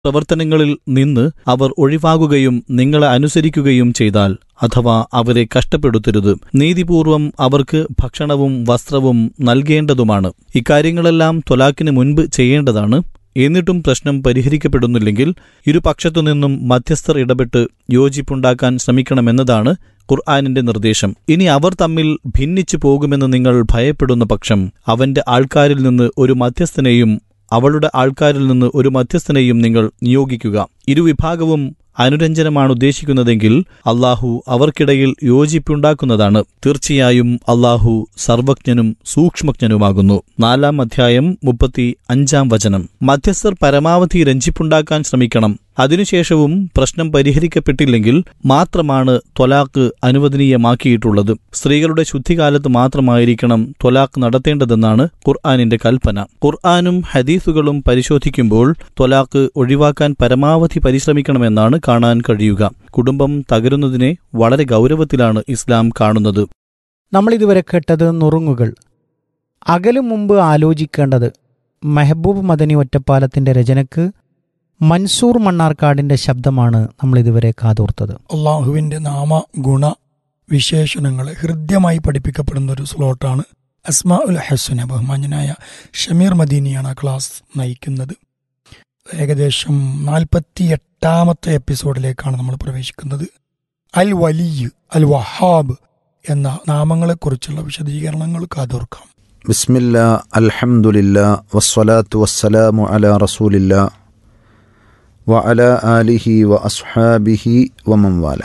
പ്രവർത്തനങ്ങളിൽ നിന്ന് അവർ ഒഴിവാകുകയും നിങ്ങളെ അനുസരിക്കുകയും ചെയ്താൽ അഥവാ അവരെ കഷ്ടപ്പെടുത്തരുത് നീതിപൂർവം അവർക്ക് ഭക്ഷണവും വസ്ത്രവും നൽകേണ്ടതുമാണ് ഇക്കാര്യങ്ങളെല്ലാം ത്വലാക്കിന് മുൻപ് ചെയ്യേണ്ടതാണ് എന്നിട്ടും പ്രശ്നം പരിഹരിക്കപ്പെടുന്നില്ലെങ്കിൽ ഇരുപക്ഷത്തു നിന്നും മധ്യസ്ഥർ ഇടപെട്ട് യോജിപ്പുണ്ടാക്കാൻ ശ്രമിക്കണമെന്നതാണ് ഖുർആാനിന്റെ നിർദ്ദേശം ഇനി അവർ തമ്മിൽ ഭിന്നിച്ചു പോകുമെന്ന് നിങ്ങൾ ഭയപ്പെടുന്ന പക്ഷം അവന്റെ ആൾക്കാരിൽ നിന്ന് ഒരു മധ്യസ്ഥനെയും അവളുടെ ആൾക്കാരിൽ നിന്ന് ഒരു മധ്യസ്ഥനെയും നിങ്ങൾ നിയോഗിക്കുക ഇരുവിഭാഗവും അനുരഞ്ജനമാണ് ഉദ്ദേശിക്കുന്നതെങ്കിൽ അള്ളാഹു അവർക്കിടയിൽ യോജിപ്പുണ്ടാക്കുന്നതാണ് തീർച്ചയായും അള്ളാഹു സർവജ്ഞനും സൂക്ഷ്മജ്ഞനുമാകുന്നു നാലാം അധ്യായം മുപ്പത്തി അഞ്ചാം വചനം മധ്യസ്ഥർ പരമാവധി രഞ്ജിപ്പുണ്ടാക്കാൻ ശ്രമിക്കണം അതിനുശേഷവും പ്രശ്നം പരിഹരിക്കപ്പെട്ടില്ലെങ്കിൽ മാത്രമാണ് ത്വലാക്ക് അനുവദനീയമാക്കിയിട്ടുള്ളത് സ്ത്രീകളുടെ ശുദ്ധികാലത്ത് മാത്രമായിരിക്കണം ത്വലാക്ക് നടത്തേണ്ടതെന്നാണ് ഖുർആാനിന്റെ കൽപ്പന ഖുർആാനും ഹദീസുകളും പരിശോധിക്കുമ്പോൾ ത്വലാക്ക് ഒഴിവാക്കാൻ പരമാവധി പരിശ്രമിക്കണമെന്നാണ് കാണാൻ കഴിയുക കുടുംബം തകരുന്നതിനെ വളരെ ഗൗരവത്തിലാണ് ഇസ്ലാം കാണുന്നത് നമ്മളിതുവരെ കേട്ടത് നുറുങ്ങുകൾ അകലും മുമ്പ് ആലോചിക്കേണ്ടത് മെഹബൂബ് മദനി ഒറ്റപ്പാലത്തിന്റെ രചനയ്ക്ക് മൻസൂർ മണ്ണാർക്കാടിന്റെ ശബ്ദമാണ് നമ്മളിതുവരെ കാതോർത്തത് അള്ളാഹുവിൻ്റെ നാമ ഗുണ വിശേഷണങ്ങളെ ഹൃദ്യമായി പഠിപ്പിക്കപ്പെടുന്ന ഒരു സ്ലോട്ടാണ് അസ്മാ ഉൽ ഹസുന ബഹുമാന്യനായ ഷമീർ മദീനിയാണ് ആ ക്ലാസ് നയിക്കുന്നത് ഏകദേശം നാൽപ്പത്തി എട്ടാമത്തെ എപ്പിസോഡിലേക്കാണ് നമ്മൾ പ്രവേശിക്കുന്നത് അൽ വലിയ് അൽ വഹാബ് എന്ന നാമങ്ങളെക്കുറിച്ചുള്ള വിശദീകരണങ്ങൾ കാതോർക്കാം ബിസ്മില്ല അൽഹംദുലില്ല വസ്സലാത്തു വസ്സലാമു അല റസൂലില്ല വ അല ആലിഹി വ അസ്ഹാബിഹി വമംവാല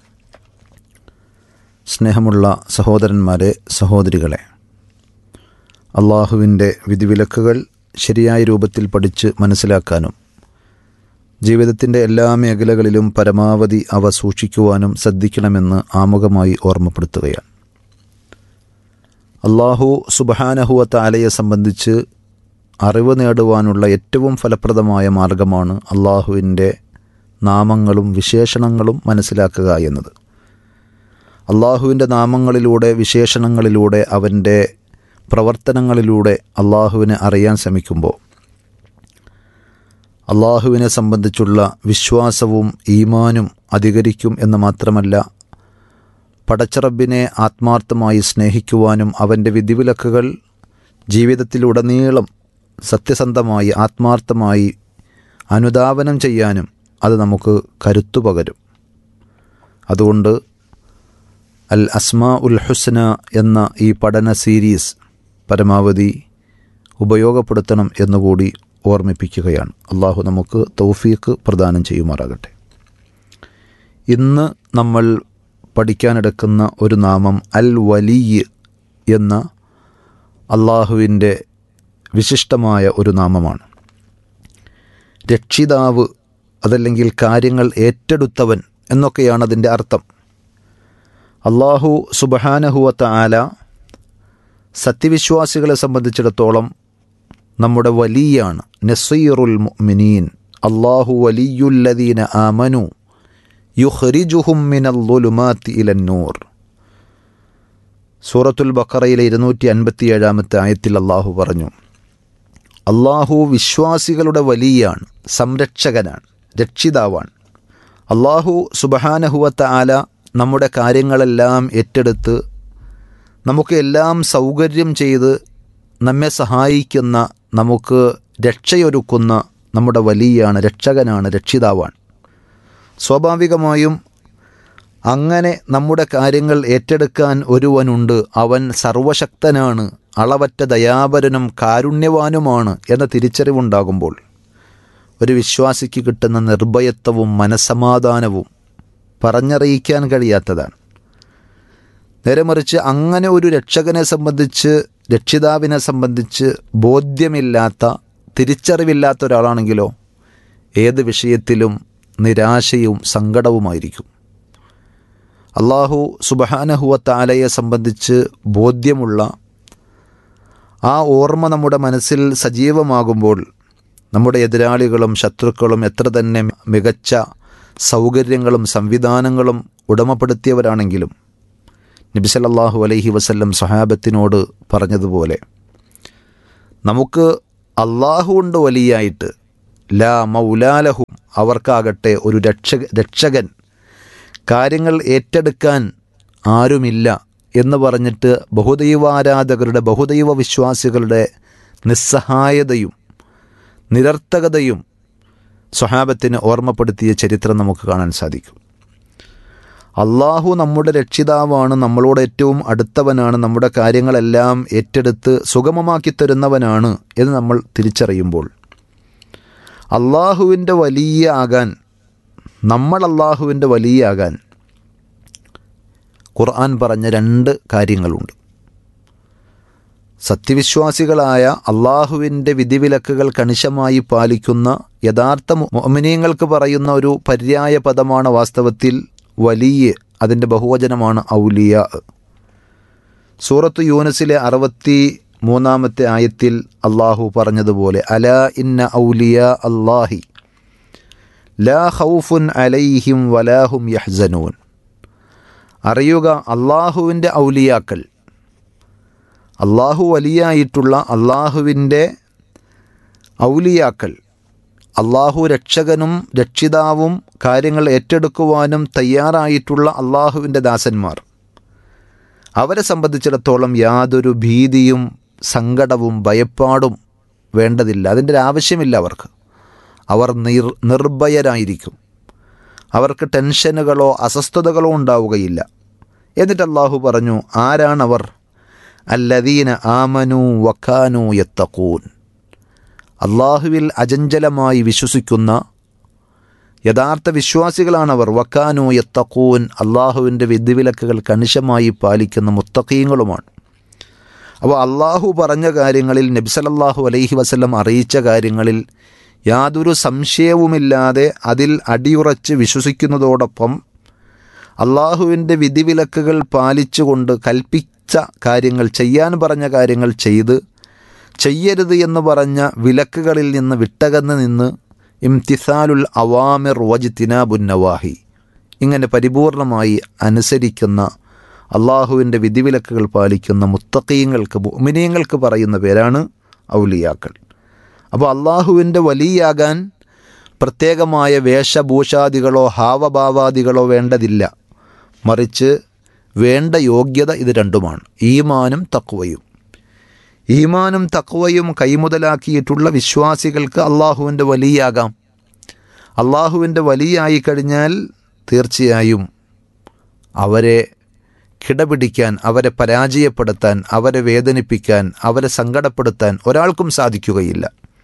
സ്നേഹമുള്ള സഹോദരന്മാരെ സഹോദരികളെ അള്ളാഹുവിൻ്റെ വിധിവിലക്കുകൾ ശരിയായ രൂപത്തിൽ പഠിച്ച് മനസ്സിലാക്കാനും ജീവിതത്തിൻ്റെ എല്ലാ മേഖലകളിലും പരമാവധി അവ സൂക്ഷിക്കുവാനും ശ്രദ്ധിക്കണമെന്ന് ആമുഖമായി ഓർമ്മപ്പെടുത്തുകയാണ് അള്ളാഹു സുബഹാനഹുവ താലയെ സംബന്ധിച്ച് അറിവ് നേടുവാനുള്ള ഏറ്റവും ഫലപ്രദമായ മാർഗമാണ് അള്ളാഹുവിൻ്റെ നാമങ്ങളും വിശേഷണങ്ങളും മനസ്സിലാക്കുക എന്നത് അള്ളാഹുവിൻ്റെ നാമങ്ങളിലൂടെ വിശേഷണങ്ങളിലൂടെ അവൻ്റെ പ്രവർത്തനങ്ങളിലൂടെ അള്ളാഹുവിനെ അറിയാൻ ശ്രമിക്കുമ്പോൾ അള്ളാഹുവിനെ സംബന്ധിച്ചുള്ള വിശ്വാസവും ഈമാനും അധികരിക്കും എന്ന് മാത്രമല്ല പടച്ചറബിനെ ആത്മാർത്ഥമായി സ്നേഹിക്കുവാനും അവൻ്റെ വിധിവിലക്കുകൾ ജീവിതത്തിലുടനീളം സത്യസന്ധമായി ആത്മാർത്ഥമായി അനുധാവനം ചെയ്യാനും അത് നമുക്ക് കരുത്തു പകരും അതുകൊണ്ട് അൽ അസ്മാ ഉൽ ഹുസ്ന എന്ന ഈ പഠന സീരീസ് പരമാവധി ഉപയോഗപ്പെടുത്തണം എന്നുകൂടി ഓർമ്മിപ്പിക്കുകയാണ് അള്ളാഹു നമുക്ക് തൗഫീഖ് പ്രദാനം ചെയ്യുമാറാകട്ടെ ഇന്ന് നമ്മൾ പഠിക്കാനെടുക്കുന്ന ഒരു നാമം അൽ വലിയ് എന്ന അള്ളാഹുവിൻ്റെ വിശിഷ്ടമായ ഒരു നാമമാണ് രക്ഷിതാവ് അതല്ലെങ്കിൽ കാര്യങ്ങൾ ഏറ്റെടുത്തവൻ എന്നൊക്കെയാണ് അതിൻ്റെ അർത്ഥം അള്ളാഹു സുബഹാനഹുവത്ത ആല സത്യവിശ്വാസികളെ സംബന്ധിച്ചിടത്തോളം നമ്മുടെ വലിയാണ് നസീറുൽ മുഅ്മിനീൻ അള്ളാഹു വലിയുല്ലദീന ആമനു യുഹ്രിജുഹും മിനല്ലുലുമാത്തി ഇലന്നൂർ സൂറത്തുൽ ബക്കറയിലെ ഇരുന്നൂറ്റി അൻപത്തിയേഴാമത്തെ ആയത്തിൽ അള്ളാഹു പറഞ്ഞു അള്ളാഹു വിശ്വാസികളുടെ വലിയാണ് സംരക്ഷകനാണ് രക്ഷിതാവാണ് അള്ളാഹു സുബഹാനഹുവത്ത ആല നമ്മുടെ കാര്യങ്ങളെല്ലാം ഏറ്റെടുത്ത് നമുക്ക് എല്ലാം സൗകര്യം ചെയ്ത് നമ്മെ സഹായിക്കുന്ന നമുക്ക് രക്ഷയൊരുക്കുന്ന നമ്മുടെ വലിയാണ് രക്ഷകനാണ് രക്ഷിതാവാണ് സ്വാഭാവികമായും അങ്ങനെ നമ്മുടെ കാര്യങ്ങൾ ഏറ്റെടുക്കാൻ ഒരുവനുണ്ട് അവൻ സർവശക്തനാണ് അളവറ്റ ദയാപരനും കാരുണ്യവാനുമാണ് എന്ന തിരിച്ചറിവുണ്ടാകുമ്പോൾ ഒരു വിശ്വാസിക്ക് കിട്ടുന്ന നിർഭയത്വവും മനസമാധാനവും പറഞ്ഞറിയിക്കാൻ കഴിയാത്തതാണ് നേരെ മറിച്ച് അങ്ങനെ ഒരു രക്ഷകനെ സംബന്ധിച്ച് രക്ഷിതാവിനെ സംബന്ധിച്ച് ബോധ്യമില്ലാത്ത തിരിച്ചറിവില്ലാത്ത ഒരാളാണെങ്കിലോ ഏത് വിഷയത്തിലും നിരാശയും സങ്കടവുമായിരിക്കും അള്ളാഹു സുബഹാനഹുവ താലയെ സംബന്ധിച്ച് ബോധ്യമുള്ള ആ ഓർമ്മ നമ്മുടെ മനസ്സിൽ സജീവമാകുമ്പോൾ നമ്മുടെ എതിരാളികളും ശത്രുക്കളും എത്ര തന്നെ മികച്ച സൗകര്യങ്ങളും സംവിധാനങ്ങളും ഉടമപ്പെടുത്തിയവരാണെങ്കിലും നബിസലല്ലാഹു അലൈഹി വസല്ലം സഹാബത്തിനോട് പറഞ്ഞതുപോലെ നമുക്ക് അള്ളാഹു കൊണ്ട് വലിയായിട്ട് ലാ മൗലാലഹും അവർക്കാകട്ടെ ഒരു രക്ഷക രക്ഷകൻ കാര്യങ്ങൾ ഏറ്റെടുക്കാൻ ആരുമില്ല എന്ന് പറഞ്ഞിട്ട് ബഹുദൈവാരാധകരുടെ ബഹുദൈവ വിശ്വാസികളുടെ നിസ്സഹായതയും നിരർത്ഥകതയും സ്വഹാബത്തിന് ഓർമ്മപ്പെടുത്തിയ ചരിത്രം നമുക്ക് കാണാൻ സാധിക്കും അള്ളാഹു നമ്മുടെ രക്ഷിതാവാണ് നമ്മളോട് ഏറ്റവും അടുത്തവനാണ് നമ്മുടെ കാര്യങ്ങളെല്ലാം ഏറ്റെടുത്ത് സുഗമമാക്കി തരുന്നവനാണ് എന്ന് നമ്മൾ തിരിച്ചറിയുമ്പോൾ അള്ളാഹുവിൻ്റെ വലിയ ആകാൻ നമ്മൾ അള്ളാഹുവിൻ്റെ വലിയ ആകാൻ ഖുർആൻ പറഞ്ഞ രണ്ട് കാര്യങ്ങളുണ്ട് സത്യവിശ്വാസികളായ അള്ളാഹുവിൻ്റെ വിധിവിലക്കുകൾ കണിശമായി പാലിക്കുന്ന യഥാർത്ഥ മോമിനിയങ്ങൾക്ക് പറയുന്ന ഒരു പര്യായ പദമാണ് വാസ്തവത്തിൽ വലിയ അതിൻ്റെ ബഹുവചനമാണ് ഔലിയ സൂറത്ത് യൂനസിലെ അറുപത്തി മൂന്നാമത്തെ ആയത്തിൽ അള്ളാഹു പറഞ്ഞതുപോലെ അല ഇന്ന ഔലിയ അള്ളാഹി ലാ ഹൗഫുൻ അലൈഹിം വലാഹും യഹ്സനൂൻ അറിയുക അള്ളാഹുവിൻ്റെ ഔലിയാക്കൾ അള്ളാഹു വലിയായിട്ടുള്ള അള്ളാഹുവിൻ്റെ ഔലിയാക്കൾ അള്ളാഹു രക്ഷകനും രക്ഷിതാവും കാര്യങ്ങൾ ഏറ്റെടുക്കുവാനും തയ്യാറായിട്ടുള്ള അള്ളാഹുവിൻ്റെ ദാസന്മാർ അവരെ സംബന്ധിച്ചിടത്തോളം യാതൊരു ഭീതിയും സങ്കടവും ഭയപ്പാടും വേണ്ടതില്ല അതിൻ്റെ ഒരു ആവശ്യമില്ല അവർക്ക് അവർ നിർ നിർഭയരായിരിക്കും അവർക്ക് ടെൻഷനുകളോ അസ്വസ്ഥതകളോ ഉണ്ടാവുകയില്ല എന്നിട്ട് അള്ളാഹു പറഞ്ഞു ആരാണവർ അല്ലദീന ആമനു വക്കാനു യത്തക്കൂൻ അള്ളാഹുവിൽ അജഞ്ചലമായി വിശ്വസിക്കുന്ന യഥാർത്ഥ വിശ്വാസികളാണവർ വക്കാനു യത്തക്കൂൻ അള്ളാഹുവിൻ്റെ വിധിവിലക്കുകൾ കണിശമായി പാലിക്കുന്ന മുത്തക്കീങ്ങളുമാണ് അപ്പോൾ അള്ളാഹു പറഞ്ഞ കാര്യങ്ങളിൽ നബ്സലല്ലാഹു അലൈഹി വസല്ലം അറിയിച്ച കാര്യങ്ങളിൽ യാതൊരു സംശയവുമില്ലാതെ അതിൽ അടിയുറച്ച് വിശ്വസിക്കുന്നതോടൊപ്പം അള്ളാഹുവിൻ്റെ വിധിവിലക്കുകൾ പാലിച്ചുകൊണ്ട് കൽപ്പിച്ച കാര്യങ്ങൾ ചെയ്യാൻ പറഞ്ഞ കാര്യങ്ങൾ ചെയ്ത് ചെയ്യരുത് എന്ന് പറഞ്ഞ വിലക്കുകളിൽ നിന്ന് വിട്ടകന്ന് നിന്ന് ഇംതിസാലുൽ അവാമിർ വജ്തിനാബുൻ നവാഹി ഇങ്ങനെ പരിപൂർണമായി അനുസരിക്കുന്ന അള്ളാഹുവിൻ്റെ വിധിവിലക്കുകൾ പാലിക്കുന്ന മുത്തക്കീങ്ങൾക്ക് മുമിനീങ്ങൾക്ക് പറയുന്ന പേരാണ് ഔലിയാക്കൾ അപ്പോൾ അള്ളാഹുവിൻ്റെ വലിയാകാൻ പ്രത്യേകമായ വേഷഭൂഷാദികളോ ഹാവഭാവാദികളോ വേണ്ടതില്ല മറിച്ച് വേണ്ട യോഗ്യത ഇത് രണ്ടുമാണ് ഈമാനും തക്വയും ഈമാനും തക്വയും കൈമുതലാക്കിയിട്ടുള്ള വിശ്വാസികൾക്ക് അള്ളാഹുവിൻ്റെ വലിയാകാം അള്ളാഹുവിൻ്റെ വലിയായി കഴിഞ്ഞാൽ തീർച്ചയായും അവരെ കിടപിടിക്കാൻ അവരെ പരാജയപ്പെടുത്താൻ അവരെ വേദനിപ്പിക്കാൻ അവരെ സങ്കടപ്പെടുത്താൻ ഒരാൾക്കും സാധിക്കുകയില്ല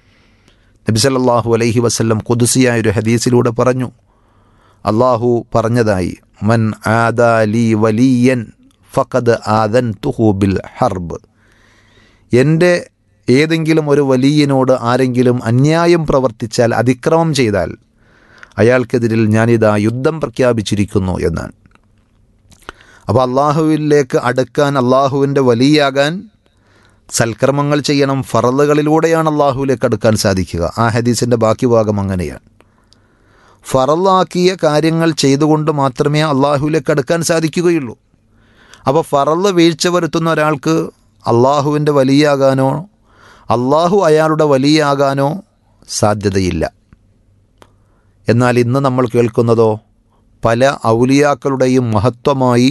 നബിസല്ലാഹു അലൈഹി വസല്ലം കുതുസിയായ ഒരു ഹദീസിലൂടെ പറഞ്ഞു അള്ളാഹു പറഞ്ഞതായി മൻ ആദാ ലി വലിയൻ ഫഖദ് ആദൻ തുഹു ബിൽ ഹർബ് എൻ്റെ ഏതെങ്കിലും ഒരു വലിയനോട് ആരെങ്കിലും അന്യായം പ്രവർത്തിച്ചാൽ അതിക്രമം ചെയ്താൽ അയാൾക്കെതിരിൽ ഞാനിതാ യുദ്ധം പ്രഖ്യാപിച്ചിരിക്കുന്നു എന്നാണ് അപ്പോൾ അള്ളാഹുവിലേക്ക് അടുക്കാൻ അള്ളാഹുവിൻ്റെ വലിയാകാൻ സൽക്കർമ്മങ്ങൾ ചെയ്യണം ഫറലുകളിലൂടെയാണ് അള്ളാഹുവിലേക്ക് അടുക്കാൻ സാധിക്കുക ആ ഹദീസിൻ്റെ ബാക്കി ഭാഗം അങ്ങനെയാണ് ഫറലാക്കിയ കാര്യങ്ങൾ ചെയ്തുകൊണ്ട് മാത്രമേ അള്ളാഹുവിലേക്ക് അടുക്കാൻ സാധിക്കുകയുള്ളൂ അപ്പോൾ ഫറല് വീഴ്ച വരുത്തുന്ന ഒരാൾക്ക് അള്ളാഹുവിൻ്റെ വലിയാകാനോ അള്ളാഹു അയാളുടെ വലിയാകാനോ സാധ്യതയില്ല എന്നാൽ ഇന്ന് നമ്മൾ കേൾക്കുന്നതോ പല ഔലിയാക്കളുടെയും മഹത്വമായി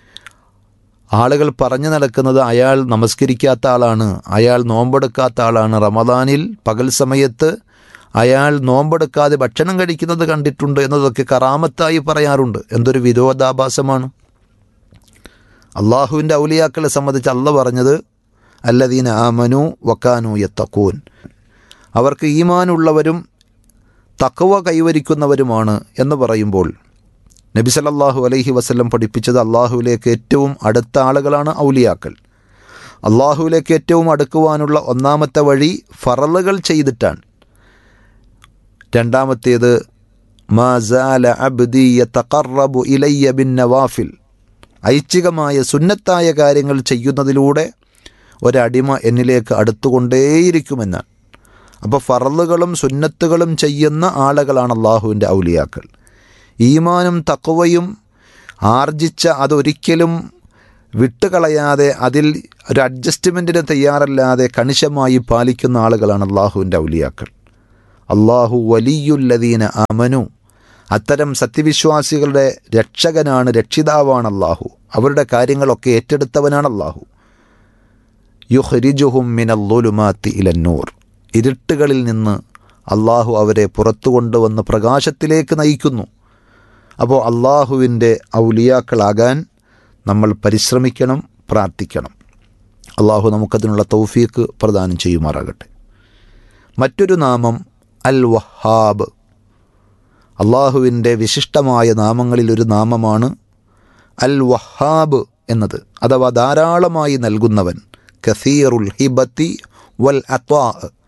ആളുകൾ പറഞ്ഞു നടക്കുന്നത് അയാൾ നമസ്കരിക്കാത്ത ആളാണ് അയാൾ നോമ്പെടുക്കാത്ത ആളാണ് റമദാനിൽ പകൽ സമയത്ത് അയാൾ നോമ്പെടുക്കാതെ ഭക്ഷണം കഴിക്കുന്നത് കണ്ടിട്ടുണ്ട് എന്നതൊക്കെ കറാമത്തായി പറയാറുണ്ട് എന്തൊരു വിരോധാഭാസമാണ് അള്ളാഹുവിൻ്റെ ഔലിയാക്കളെ സംബന്ധിച്ച് അല്ല പറഞ്ഞത് അല്ലദീന ആമനു വക്കാനു യത്തക്കൂൻ അവർക്ക് ഈമാനുള്ളവരും തക്കവ കൈവരിക്കുന്നവരുമാണ് എന്ന് പറയുമ്പോൾ നബി സല്ലല്ലാഹു അലൈഹി വസല്ലം പഠിപ്പിച്ചത് അള്ളാഹുവിലേക്ക് ഏറ്റവും അടുത്ത ആളുകളാണ് ഔലിയാക്കൾ അള്ളാഹുവിലേക്ക് ഏറ്റവും അടുക്കുവാനുള്ള ഒന്നാമത്തെ വഴി ഫറലുകൾ ചെയ്തിട്ടാണ് രണ്ടാമത്തേത് മാസാല അബ്ദി യതഖറബു ഇലയ്യ ബിൻ നവാഫിൽ ഐച്ഛികമായ സുന്നത്തായ കാര്യങ്ങൾ ചെയ്യുന്നതിലൂടെ ഒരടിമ എന്നിലേക്ക് അടുത്തുകൊണ്ടേയിരിക്കുമെന്നാണ് അപ്പോൾ ഫറലുകളും സുന്നത്തുകളും ചെയ്യുന്ന ആളുകളാണ് അള്ളാഹുവിൻ്റെ ഔലിയാക്കൾ ഈമാനും തക്കവയും ആർജിച്ച അതൊരിക്കലും വിട്ടുകളയാതെ അതിൽ ഒരു അഡ്ജസ്റ്റ്മെൻറ്റിന് തയ്യാറല്ലാതെ കണിശമായി പാലിക്കുന്ന ആളുകളാണ് അള്ളാഹുവിൻ്റെ ഔലിയാക്കൾ അള്ളാഹു വലിയുല്ലദീന അമനു അത്തരം സത്യവിശ്വാസികളുടെ രക്ഷകനാണ് രക്ഷിതാവാണ് അള്ളാഹു അവരുടെ കാര്യങ്ങളൊക്കെ ഏറ്റെടുത്തവനാണ് അള്ളാഹു യുഹ്രിജുഹും മിനല്ലുലുമാത്തി ഇലന്നൂർ ഇരുട്ടുകളിൽ നിന്ന് അള്ളാഹു അവരെ പുറത്തു കൊണ്ടുവന്ന് പ്രകാശത്തിലേക്ക് നയിക്കുന്നു അപ്പോൾ അള്ളാഹുവിൻ്റെ ഔലിയാക്കളാകാൻ നമ്മൾ പരിശ്രമിക്കണം പ്രാർത്ഥിക്കണം അള്ളാഹു നമുക്കതിനുള്ള തൗഫീക്ക് പ്രദാനം ചെയ്യുമാറാകട്ടെ മറ്റൊരു നാമം അൽ വഹാബ് അള്ളാഹുവിൻ്റെ വിശിഷ്ടമായ നാമങ്ങളിൽ ഒരു നാമമാണ് അൽ വഹാബ് എന്നത് അഥവാ ധാരാളമായി നൽകുന്നവൻ കസീറുൽ ഹിബത്തി വൽ അത്വാ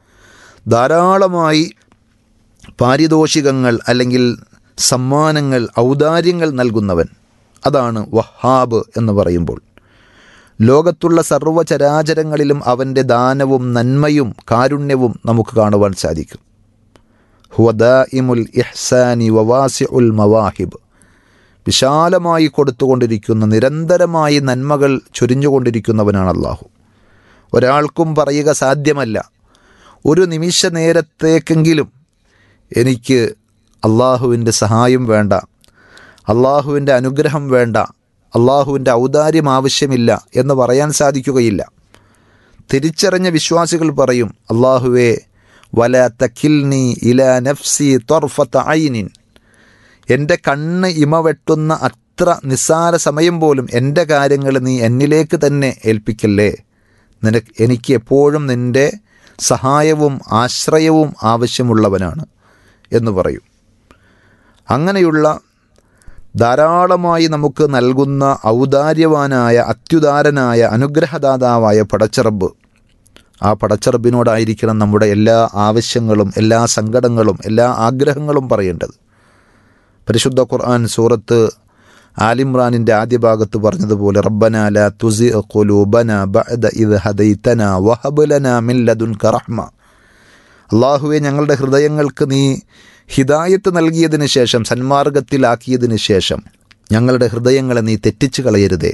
ധാരാളമായി പാരിതോഷികങ്ങൾ അല്ലെങ്കിൽ സമ്മാനങ്ങൾ ഔദാര്യങ്ങൾ നൽകുന്നവൻ അതാണ് വഹാബ് എന്ന് പറയുമ്പോൾ ലോകത്തുള്ള സർവ്വചരാചരങ്ങളിലും അവൻ്റെ ദാനവും നന്മയും കാരുണ്യവും നമുക്ക് കാണുവാൻ സാധിക്കും ഹുവദാഇമുൽ ഇഹ്സാനി വവാസി ഉൽ മവാഹിബ് വിശാലമായി കൊടുത്തുകൊണ്ടിരിക്കുന്ന നിരന്തരമായി നന്മകൾ ചൊരിഞ്ഞുകൊണ്ടിരിക്കുന്നവനാണ് അള്ളാഹു ഒരാൾക്കും പറയുക സാധ്യമല്ല ഒരു നിമിഷ നേരത്തേക്കെങ്കിലും എനിക്ക് അള്ളാഹുവിൻ്റെ സഹായം വേണ്ട അള്ളാഹുവിൻ്റെ അനുഗ്രഹം വേണ്ട അള്ളാഹുവിൻ്റെ ഔദാര്യം ആവശ്യമില്ല എന്ന് പറയാൻ സാധിക്കുകയില്ല തിരിച്ചറിഞ്ഞ വിശ്വാസികൾ പറയും അള്ളാഹുവേ വല തക്കിൽനി ഇല നഫ്സി തൊർഫത്ത ഐനിൻ എൻ്റെ കണ്ണ് ഇമ വെട്ടുന്ന അത്ര നിസ്സാര സമയം പോലും എൻ്റെ കാര്യങ്ങൾ നീ എന്നിലേക്ക് തന്നെ ഏൽപ്പിക്കല്ലേ നിനക്ക് എനിക്ക് എപ്പോഴും നിൻ്റെ സഹായവും ആശ്രയവും ആവശ്യമുള്ളവനാണ് എന്ന് പറയും അങ്ങനെയുള്ള ധാരാളമായി നമുക്ക് നൽകുന്ന ഔദാര്യവാനായ അത്യുദാരനായ അനുഗ്രഹദാതാവായ പടച്ചറബ് ആ പടച്ചറബിനോടായിരിക്കണം നമ്മുടെ എല്ലാ ആവശ്യങ്ങളും എല്ലാ സങ്കടങ്ങളും എല്ലാ ആഗ്രഹങ്ങളും പറയേണ്ടത് പരിശുദ്ധ ഖുർആൻ സൂറത്ത് ആലിമ്രാനിൻ്റെ ആദ്യ ഭാഗത്ത് പറഞ്ഞതുപോലെ റബ്ബന ല തുസി ഖുലൂബന ബഅദ ഇദ് ഹദൈതന വഹബ് ലനാ മിൻ ലദുൻക റഹ്മ അള്ളാഹുവെ ഞങ്ങളുടെ ഹൃദയങ്ങൾക്ക് നീ ഹിദായത്ത് നൽകിയതിന് ശേഷം സന്മാർഗത്തിലാക്കിയതിന് ശേഷം ഞങ്ങളുടെ ഹൃദയങ്ങളെ നീ തെറ്റിച്ചു കളയരുതേ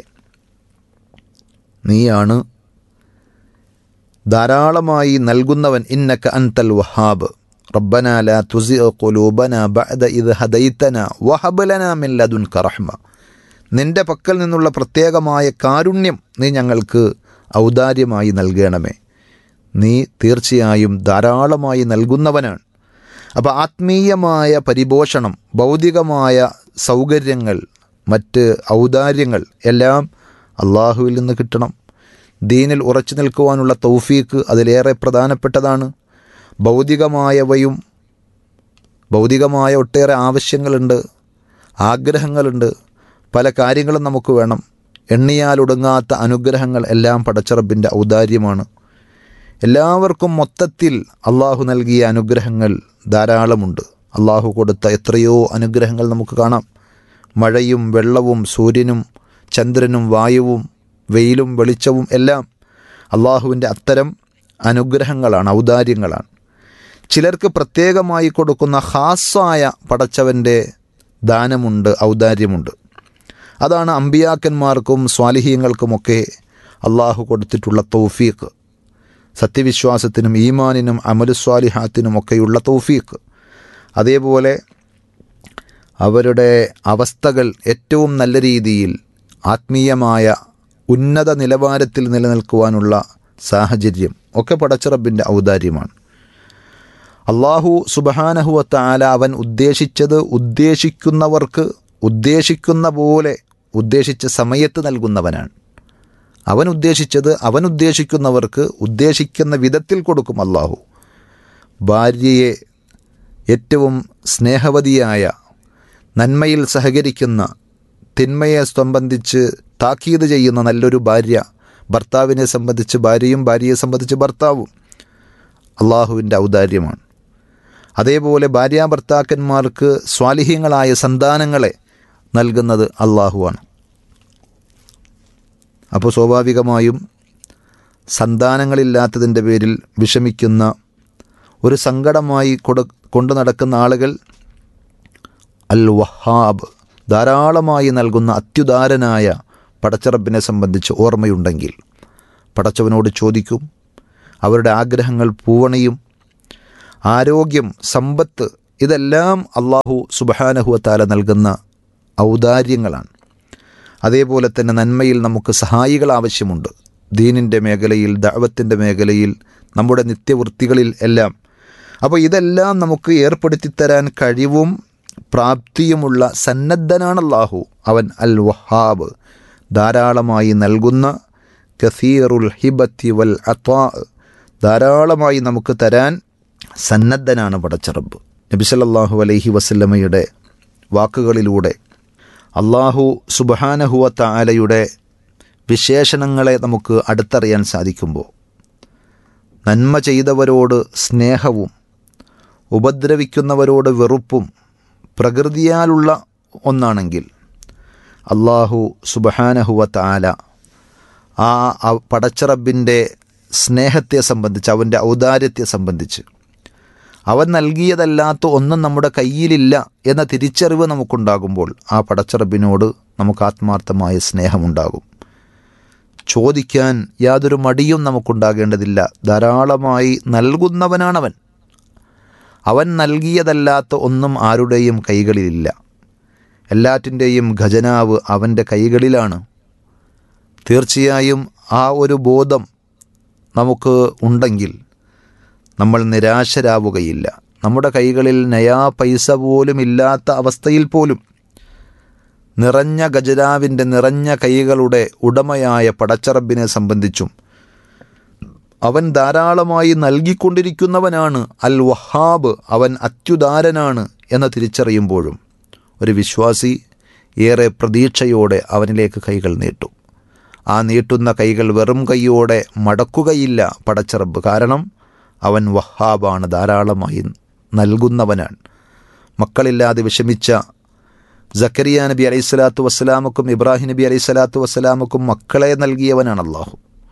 നീയാണ് ധാരാളമായി നൽകുന്നവൻ ഇന്നക അൻതൽ വഹാബ് റബ്ബന ലാ തുസി ഖുലൂബന ബഅദ ഇദ് ഹദൈതന വഹബ് ലനാ മിൻ ലദുൻക റഹ്മ നിന്റെ പക്കൽ നിന്നുള്ള പ്രത്യേകമായ കാരുണ്യം നീ ഞങ്ങൾക്ക് ഔദാര്യമായി നൽകണമേ നീ തീർച്ചയായും ധാരാളമായി നൽകുന്നവനാണ് അപ്പോൾ ആത്മീയമായ പരിപോഷണം ഭൗതികമായ സൗകര്യങ്ങൾ മറ്റ് ഔദാര്യങ്ങൾ എല്ലാം അള്ളാഹുവിൽ നിന്ന് കിട്ടണം ദീനിൽ ഉറച്ചു നിൽക്കുവാനുള്ള തൗഫീക്ക് അതിലേറെ പ്രധാനപ്പെട്ടതാണ് ഭൗതികമായവയും ഭൗതികമായ ഒട്ടേറെ ആവശ്യങ്ങളുണ്ട് ആഗ്രഹങ്ങളുണ്ട് പല കാര്യങ്ങളും നമുക്ക് വേണം എണ്ണിയാലൊടുങ്ങാത്ത അനുഗ്രഹങ്ങൾ എല്ലാം പടച്ചറബിൻ്റെ ഔദാര്യമാണ് എല്ലാവർക്കും മൊത്തത്തിൽ അള്ളാഹു നൽകിയ അനുഗ്രഹങ്ങൾ ധാരാളമുണ്ട് അള്ളാഹു കൊടുത്ത എത്രയോ അനുഗ്രഹങ്ങൾ നമുക്ക് കാണാം മഴയും വെള്ളവും സൂര്യനും ചന്ദ്രനും വായുവും വെയിലും വെളിച്ചവും എല്ലാം അള്ളാഹുവിൻ്റെ അത്തരം അനുഗ്രഹങ്ങളാണ് ഔദാര്യങ്ങളാണ് ചിലർക്ക് പ്രത്യേകമായി കൊടുക്കുന്ന ഹാസായ പടച്ചവൻ്റെ ദാനമുണ്ട് ഔദാര്യമുണ്ട് അതാണ് അമ്പിയാക്കന്മാർക്കും സ്വാലിഹീങ്ങൾക്കുമൊക്കെ അള്ളാഹു കൊടുത്തിട്ടുള്ള തൗഫീഖ് സത്യവിശ്വാസത്തിനും ഈമാനിനും അമലുസ്വാലിഹാത്തിനുമൊക്കെയുള്ള തൗഫീഖ് അതേപോലെ അവരുടെ അവസ്ഥകൾ ഏറ്റവും നല്ല രീതിയിൽ ആത്മീയമായ ഉന്നത നിലവാരത്തിൽ നിലനിൽക്കുവാനുള്ള സാഹചര്യം ഒക്കെ പടച്ചറബിൻ്റെ ഔദാര്യമാണ് അള്ളാഹു സുബഹാനഹുവത്ത ആല അവൻ ഉദ്ദേശിച്ചത് ഉദ്ദേശിക്കുന്നവർക്ക് ഉദ്ദേശിക്കുന്ന പോലെ ഉദ്ദേശിച്ച സമയത്ത് നൽകുന്നവനാണ് അവൻ ഉദ്ദേശിച്ചത് അവൻ ഉദ്ദേശിക്കുന്നവർക്ക് ഉദ്ദേശിക്കുന്ന വിധത്തിൽ കൊടുക്കും അള്ളാഹു ഭാര്യയെ ഏറ്റവും സ്നേഹവതിയായ നന്മയിൽ സഹകരിക്കുന്ന തിന്മയെ സംബന്ധിച്ച് താക്കീത് ചെയ്യുന്ന നല്ലൊരു ഭാര്യ ഭർത്താവിനെ സംബന്ധിച്ച് ഭാര്യയും ഭാര്യയെ സംബന്ധിച്ച് ഭർത്താവും അള്ളാഹുവിൻ്റെ ഔദാര്യമാണ് അതേപോലെ ഭാര്യ ഭർത്താക്കന്മാർക്ക് സ്വാലിഹ്യങ്ങളായ സന്താനങ്ങളെ നൽകുന്നത് അള്ളാഹുവാണ് അപ്പോൾ സ്വാഭാവികമായും സന്താനങ്ങളില്ലാത്തതിൻ്റെ പേരിൽ വിഷമിക്കുന്ന ഒരു സങ്കടമായി കൊടു കൊണ്ടു നടക്കുന്ന ആളുകൾ അൽ വഹാബ് ധാരാളമായി നൽകുന്ന അത്യുദാരനായ പടച്ചറബിനെ സംബന്ധിച്ച് ഓർമ്മയുണ്ടെങ്കിൽ പടച്ചവനോട് ചോദിക്കും അവരുടെ ആഗ്രഹങ്ങൾ പൂവണിയും ആരോഗ്യം സമ്പത്ത് ഇതെല്ലാം അള്ളാഹു സുബഹാനഹുവത്താല നൽകുന്ന ഔദാര്യങ്ങളാണ് അതേപോലെ തന്നെ നന്മയിൽ നമുക്ക് സഹായികൾ ആവശ്യമുണ്ട് ദീനിൻ്റെ മേഖലയിൽ ദഅവത്തിൻ്റെ മേഖലയിൽ നമ്മുടെ നിത്യവൃത്തികളിൽ എല്ലാം അപ്പോൾ ഇതെല്ലാം നമുക്ക് ഏർപ്പെടുത്തി തരാൻ കഴിവും പ്രാപ്തിയുമുള്ള സന്നദ്ധനാണ് അള്ളാഹു അവൻ അൽ വഹാബ് ധാരാളമായി നൽകുന്ന കസീറുൽ ഹിബത്തി വൽ അത്വാ ധാരാളമായി നമുക്ക് തരാൻ സന്നദ്ധനാണ് പടച്ചറബ് നബിസല്ലാഹു അലൈഹി വസല്ലമയുടെ വാക്കുകളിലൂടെ അള്ളാഹു സുബഹാനഹുവ താലയുടെ വിശേഷണങ്ങളെ നമുക്ക് അടുത്തറിയാൻ സാധിക്കുമ്പോൾ നന്മ ചെയ്തവരോട് സ്നേഹവും ഉപദ്രവിക്കുന്നവരോട് വെറുപ്പും പ്രകൃതിയാലുള്ള ഒന്നാണെങ്കിൽ അള്ളാഹു സുബഹാനഹുവ താല ആ അ- പടച്ചറബിൻ്റെ സ്നേഹത്തെ സംബന്ധിച്ച് അവൻ്റെ ഔദാര്യത്തെ സംബന്ധിച്ച് അവൻ നൽകിയതല്ലാത്ത ഒന്നും നമ്മുടെ കയ്യിലില്ല എന്ന തിരിച്ചറിവ് നമുക്കുണ്ടാകുമ്പോൾ ആ പടച്ചറബിനോട് നമുക്ക് ആത്മാർത്ഥമായ സ്നേഹമുണ്ടാകും ചോദിക്കാൻ യാതൊരു മടിയും നമുക്കുണ്ടാകേണ്ടതില്ല ധാരാളമായി നൽകുന്നവനാണവൻ അവൻ നൽകിയതല്ലാത്ത ഒന്നും ആരുടെയും കൈകളിലില്ല എല്ലാറ്റിൻ്റെയും ഖജനാവ് അവൻ്റെ കൈകളിലാണ് തീർച്ചയായും ആ ഒരു ബോധം നമുക്ക് ഉണ്ടെങ്കിൽ നമ്മൾ നിരാശരാവുകയില്ല നമ്മുടെ കൈകളിൽ നയാ പൈസ പോലും ഇല്ലാത്ത അവസ്ഥയിൽ പോലും നിറഞ്ഞ ഖജനാവിൻ്റെ നിറഞ്ഞ കൈകളുടെ ഉടമയായ പടച്ചറബിനെ സംബന്ധിച്ചും അവൻ ധാരാളമായി നൽകിക്കൊണ്ടിരിക്കുന്നവനാണ് അൽ വഹാബ് അവൻ അത്യുദാരനാണ് എന്ന് തിരിച്ചറിയുമ്പോഴും ഒരു വിശ്വാസി ഏറെ പ്രതീക്ഷയോടെ അവനിലേക്ക് കൈകൾ നീട്ടും ആ നീട്ടുന്ന കൈകൾ വെറും കൈയോടെ മടക്കുകയില്ല പടച്ചറബ് കാരണം അവൻ വഹാബാണ് ധാരാളമായി നൽകുന്നവനാണ് മക്കളില്ലാതെ വിഷമിച്ച സക്കരിയ നബി അലൈഹി സ്വലാത്തു വസ്സലാമക്കും ഇബ്രാഹിം നബി അലൈഹി സ്വലാത്തു വസ്സലാമക്കും മക്കളെ നൽകിയവനാണ് അള്ളാഹു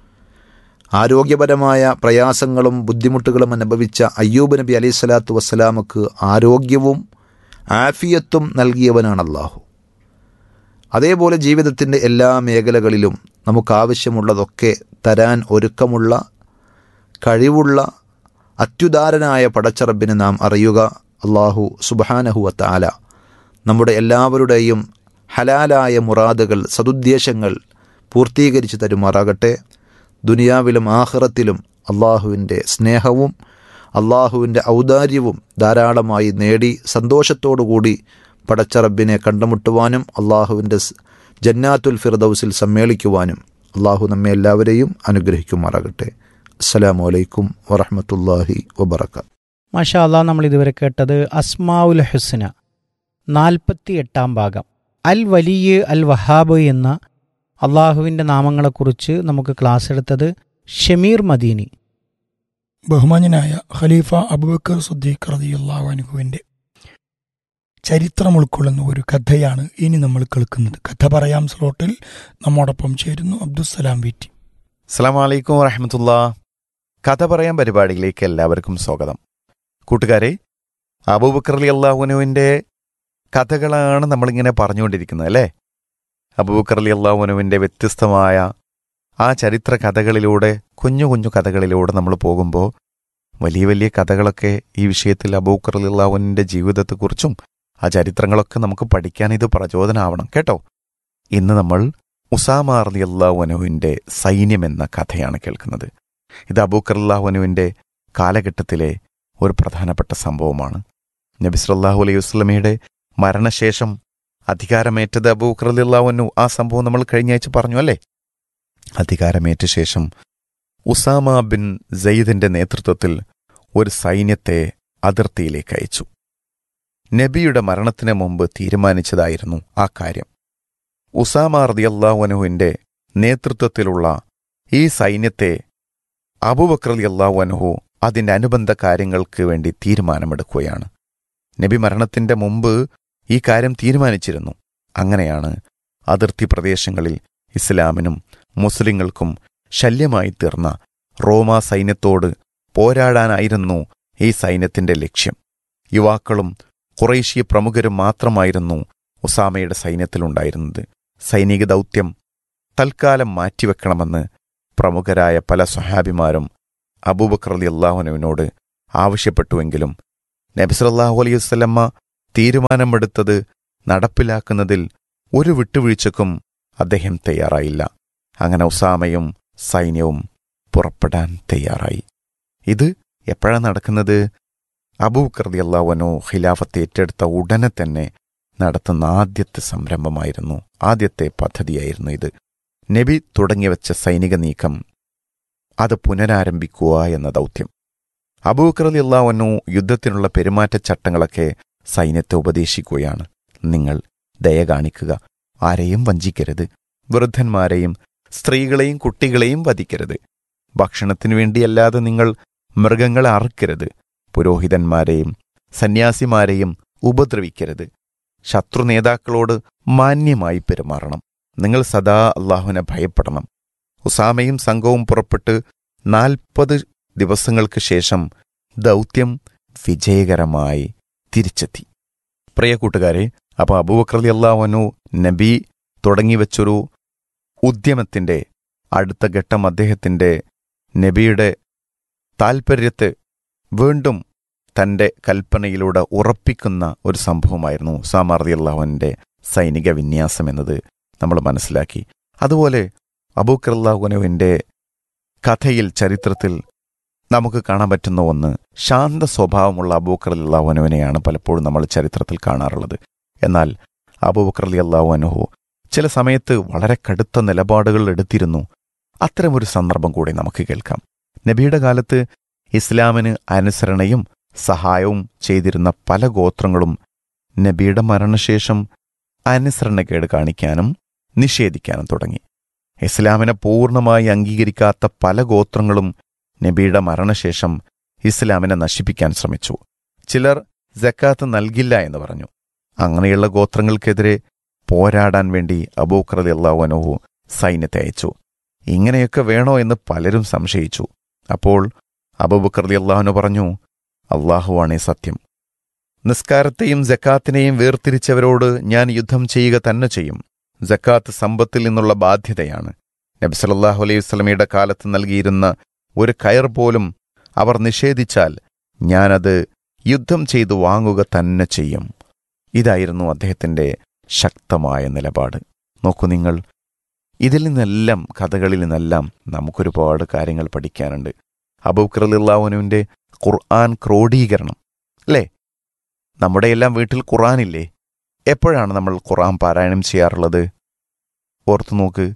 ആരോഗ്യപരമായ പ്രയാസങ്ങളും ബുദ്ധിമുട്ടുകളും അനുഭവിച്ച അയ്യൂബ് നബി അലൈഹി സ്വലാത്തു വസ്സലാമക്ക് ആരോഗ്യവും ആഫിയത്തും നൽകിയവനാണ് അള്ളാഹു അതേപോലെ ജീവിതത്തിൻ്റെ എല്ലാ മേഖലകളിലും നമുക്കാവശ്യമുള്ളതൊക്കെ തരാൻ ഒരുക്കമുള്ള കഴിവുള്ള അത്യുദാരനായ പടച്ചറബിനെ നാം അറിയുക അള്ളാഹു സുബാനഹുവ താല നമ്മുടെ എല്ലാവരുടെയും ഹലാലായ മുറാദുകൾ സതുദ്ദേശങ്ങൾ പൂർത്തീകരിച്ചു തരുമാറാകട്ടെ ദുനിയാവിലും ആഹ്റത്തിലും അള്ളാഹുവിൻ്റെ സ്നേഹവും അള്ളാഹുവിൻ്റെ ഔദാര്യവും ധാരാളമായി നേടി സന്തോഷത്തോടുകൂടി പടച്ചറബിനെ കണ്ടുമുട്ടുവാനും അള്ളാഹുവിൻ്റെ സ് ജന്നാത്തുൽ ഫിർദൌസിൽ സമ്മേളിക്കുവാനും അള്ളാഹു നമ്മെ എല്ലാവരെയും അനുഗ്രഹിക്കുമാറാകട്ടെ അസ്സലാമു അലൈക്കും വറഹമത്തല്ലാഹി വബർക്കാത്തു മാഷാ അല്ലാ നമ്മൾ ഇതുവരെ കേട്ടത് അസ്മാഉൽ ഹുസ്ന നാൽപ്പത്തി എട്ടാം ഭാഗം അൽ വലിയ അൽ വഹാബ് എന്ന അള്ളാഹുവിൻ്റെ നാമങ്ങളെക്കുറിച്ച് നമുക്ക് ക്ലാസ് എടുത്തത് ഷമീർ മദീനി ബഹുമാന്യനായ ഖലീഫ അബുബക്കർ സുദ്ദീഖ് റളിയല്ലാഹു അൻഹുവിന്റെ ചരിത്രം ഉൾക്കൊള്ളുന്ന ഒരു കഥയാണ് ഇനി നമ്മൾ കേൾക്കുന്നത് കഥ പറയാം സ്ലോട്ടിൽ നമ്മോടൊപ്പം ചേരുന്നു അബ്ദുസ്സലാം വീറ്റി അസ്സാം വലൈക്കും വറഹമത്തുള്ള കഥ പറയാൻ പരിപാടിയിലേക്ക് എല്ലാവർക്കും സ്വാഗതം കൂട്ടുകാരെ അബൂബക്കർ അലി അള്ളാഹുനുവിൻ്റെ കഥകളാണ് നമ്മളിങ്ങനെ പറഞ്ഞുകൊണ്ടിരിക്കുന്നത് അല്ലേ അബൂബക്കർ അലി അള്ളാഹുനുവിൻ്റെ വ്യത്യസ്തമായ ആ ചരിത്ര കഥകളിലൂടെ കുഞ്ഞു കുഞ്ഞു കഥകളിലൂടെ നമ്മൾ പോകുമ്പോൾ വലിയ വലിയ കഥകളൊക്കെ ഈ വിഷയത്തിൽ അബൂബക്കർ അലി അള്ളാഹുവിൻ്റെ ജീവിതത്തെക്കുറിച്ചും ആ ചരിത്രങ്ങളൊക്കെ നമുക്ക് പഠിക്കാൻ ഇത് പ്രചോദനമാവണം കേട്ടോ ഇന്ന് നമ്മൾ ഉസാമ അർലി അള്ളാഹുനുവിൻ്റെ സൈന്യം എന്ന കഥയാണ് കേൾക്കുന്നത് ഇത് അബൂക്കർ അള്ളാഹുനുവിൻ്റെ കാലഘട്ടത്തിലെ ഒരു പ്രധാനപ്പെട്ട സംഭവമാണ് നബി സല്ലല്ലാഹു അലൈഹി വസ്ലമയുടെ മരണശേഷം അധികാരമേറ്റത് അബൂക്കർ അലി അള്ളാഹുനു ആ സംഭവം നമ്മൾ കഴിഞ്ഞ ആഴ്ച പറഞ്ഞു അല്ലേ അധികാരമേറ്റ ശേഷം ഉസാമ ബിൻ സെയ്ദിന്റെ നേതൃത്വത്തിൽ ഒരു സൈന്യത്തെ അതിർത്തിയിലേക്ക് അയച്ചു നബിയുടെ മരണത്തിന് മുമ്പ് തീരുമാനിച്ചതായിരുന്നു ആ കാര്യം ഉസാമ റളിയല്ലാഹു നേതൃത്വത്തിലുള്ള ഈ സൈന്യത്തെ അബൂബക്കർ റളിയല്ലാഹു അൻഹു അതിന്റെ അനുബന്ധ കാര്യങ്ങൾക്ക് വേണ്ടി തീരുമാനമെടുക്കുകയാണ് നബി മരണത്തിന്റെ മുമ്പ് ഈ കാര്യം തീരുമാനിച്ചിരുന്നു അങ്ങനെയാണ് അതിർത്തി പ്രദേശങ്ങളിൽ ഇസ്ലാമിനും മുസ്ലിങ്ങൾക്കും ശല്യമായി തീർന്ന റോമാ സൈന്യത്തോട് പോരാടാനായിരുന്നു ഈ സൈന്യത്തിന്റെ ലക്ഷ്യം യുവാക്കളും കുറേശ്യ പ്രമുഖരും മാത്രമായിരുന്നു ഉസാമയുടെ സൈന്യത്തിലുണ്ടായിരുന്നത് സൈനിക ദൗത്യം തൽക്കാലം മാറ്റിവെക്കണമെന്ന് പ്രമുഖരായ പല സ്വഹാബിമാരും അബൂബക്കർ അലി അള്ളാഹുനുവിനോട് ആവശ്യപ്പെട്ടുവെങ്കിലും നബിസല്ലാഹു അലൈഹി വസ്ലമ്മ തീരുമാനമെടുത്തത് നടപ്പിലാക്കുന്നതിൽ ഒരു വിട്ടുവീഴ്ചക്കും അദ്ദേഹം തയ്യാറായില്ല അങ്ങനെ ഉസാമയും സൈന്യവും പുറപ്പെടാൻ തയ്യാറായി ഇത് എപ്പോഴാണ് നടക്കുന്നത് അബൂക്കർദി അള്ളാവനോ ഖിലാഫത്ത് ഏറ്റെടുത്ത ഉടനെ തന്നെ നടത്തുന്ന ആദ്യത്തെ സംരംഭമായിരുന്നു ആദ്യത്തെ പദ്ധതിയായിരുന്നു ഇത് നബി തുടങ്ങിവെച്ച സൈനിക നീക്കം അത് പുനരാരംഭിക്കുക എന്ന ദൗത്യം അബൂക്കർദി അള്ളാവനു യുദ്ധത്തിനുള്ള പെരുമാറ്റച്ചട്ടങ്ങളൊക്കെ സൈന്യത്തെ ഉപദേശിക്കുകയാണ് നിങ്ങൾ ദയ കാണിക്കുക ആരെയും വഞ്ചിക്കരുത് വൃദ്ധന്മാരെയും സ്ത്രീകളെയും കുട്ടികളെയും വധിക്കരുത് ഭക്ഷണത്തിനു വേണ്ടിയല്ലാതെ നിങ്ങൾ മൃഗങ്ങളെ അറുക്കരുത് പുരോഹിതന്മാരെയും സന്യാസിമാരെയും ഉപദ്രവിക്കരുത് ശത്രു നേതാക്കളോട് മാന്യമായി പെരുമാറണം നിങ്ങൾ സദാ അള്ളാഹുവിനെ ഭയപ്പെടണം ഉസാമയും സംഘവും പുറപ്പെട്ട് നാൽപ്പത് ദിവസങ്ങൾക്ക് ശേഷം ദൗത്യം വിജയകരമായി തിരിച്ചെത്തി പ്രിയ കൂട്ടുകാരെ അപ്പോൾ അബൂബക്രലി അള്ളാഹുനു നബി തുടങ്ങിവെച്ചൊരു ഉദ്യമത്തിന്റെ അടുത്ത ഘട്ടം അദ്ദേഹത്തിന്റെ നബിയുടെ താൽപ്പര്യത്തെ വീണ്ടും തന്റെ കൽപ്പനയിലൂടെ ഉറപ്പിക്കുന്ന ഒരു സംഭവമായിരുന്നു ഉസാമർദി അള്ളാഹുവിന്റെ സൈനിക വിന്യാസം എന്നത് നമ്മൾ മനസ്സിലാക്കി അതുപോലെ അബൂക്കർല്ലാഹുനുവിന്റെ കഥയിൽ ചരിത്രത്തിൽ നമുക്ക് കാണാൻ പറ്റുന്ന ഒന്ന് ശാന്ത സ്വഭാവമുള്ള അബൂക്കർ അള്ളാഹുനുവിനെയാണ് പലപ്പോഴും നമ്മൾ ചരിത്രത്തിൽ കാണാറുള്ളത് എന്നാൽ അബൂബക്കർ അലി അള്ളാഹുനുഹു ചില സമയത്ത് വളരെ കടുത്ത നിലപാടുകൾ എടുത്തിരുന്നു അത്തരമൊരു സന്ദർഭം കൂടി നമുക്ക് കേൾക്കാം നബിയുടെ കാലത്ത് ഇസ്ലാമിന് അനുസരണയും സഹായവും ചെയ്തിരുന്ന പല ഗോത്രങ്ങളും നബിയുടെ മരണശേഷം അനുസരണക്കേട് കാണിക്കാനും നിഷേധിക്കാനും തുടങ്ങി ഇസ്ലാമിനെ പൂർണ്ണമായി അംഗീകരിക്കാത്ത പല ഗോത്രങ്ങളും നബിയുടെ മരണശേഷം ഇസ്ലാമിനെ നശിപ്പിക്കാൻ ശ്രമിച്ചു ചിലർ ജക്കാത്ത് നൽകില്ല എന്ന് പറഞ്ഞു അങ്ങനെയുള്ള ഗോത്രങ്ങൾക്കെതിരെ പോരാടാൻ വേണ്ടി അബൂക്രതി അള്ളാഹുനോഹു സൈന്യത്തെ അയച്ചു ഇങ്ങനെയൊക്കെ വേണോ എന്ന് പലരും സംശയിച്ചു അപ്പോൾ അബൂബക്കർലി അള്ളാഹുനു പറഞ്ഞു അള്ളാഹുവാണേ സത്യം നിസ്കാരത്തെയും ജക്കാത്തിനെയും വേർതിരിച്ചവരോട് ഞാൻ യുദ്ധം ചെയ്യുക തന്നെ ചെയ്യും ജക്കാത്ത് സമ്പത്തിൽ നിന്നുള്ള ബാധ്യതയാണ് നബി സല്ലല്ലാഹു അലൈഹി വസല്ലമയുടെ കാലത്ത് നൽകിയിരുന്ന ഒരു കയർ പോലും അവർ നിഷേധിച്ചാൽ ഞാനത് യുദ്ധം ചെയ്തു വാങ്ങുക തന്നെ ചെയ്യും ഇതായിരുന്നു അദ്ദേഹത്തിന്റെ ശക്തമായ നിലപാട് നോക്കൂ നിങ്ങൾ ഇതിൽ നിന്നെല്ലാം കഥകളിൽ നിന്നെല്ലാം നമുക്കൊരുപാട് കാര്യങ്ങൾ പഠിക്കാനുണ്ട് അബൂക്കറലിള്ളാവുനുവിന്റെ ഖുർആൻ ക്രോഡീകരണം അല്ലേ നമ്മുടെ എല്ലാം വീട്ടിൽ ഖുർആനില്ലേ എപ്പോഴാണ് നമ്മൾ ഖുർആൻ പാരായണം ചെയ്യാറുള്ളത് ഓർത്തു നോക്ക്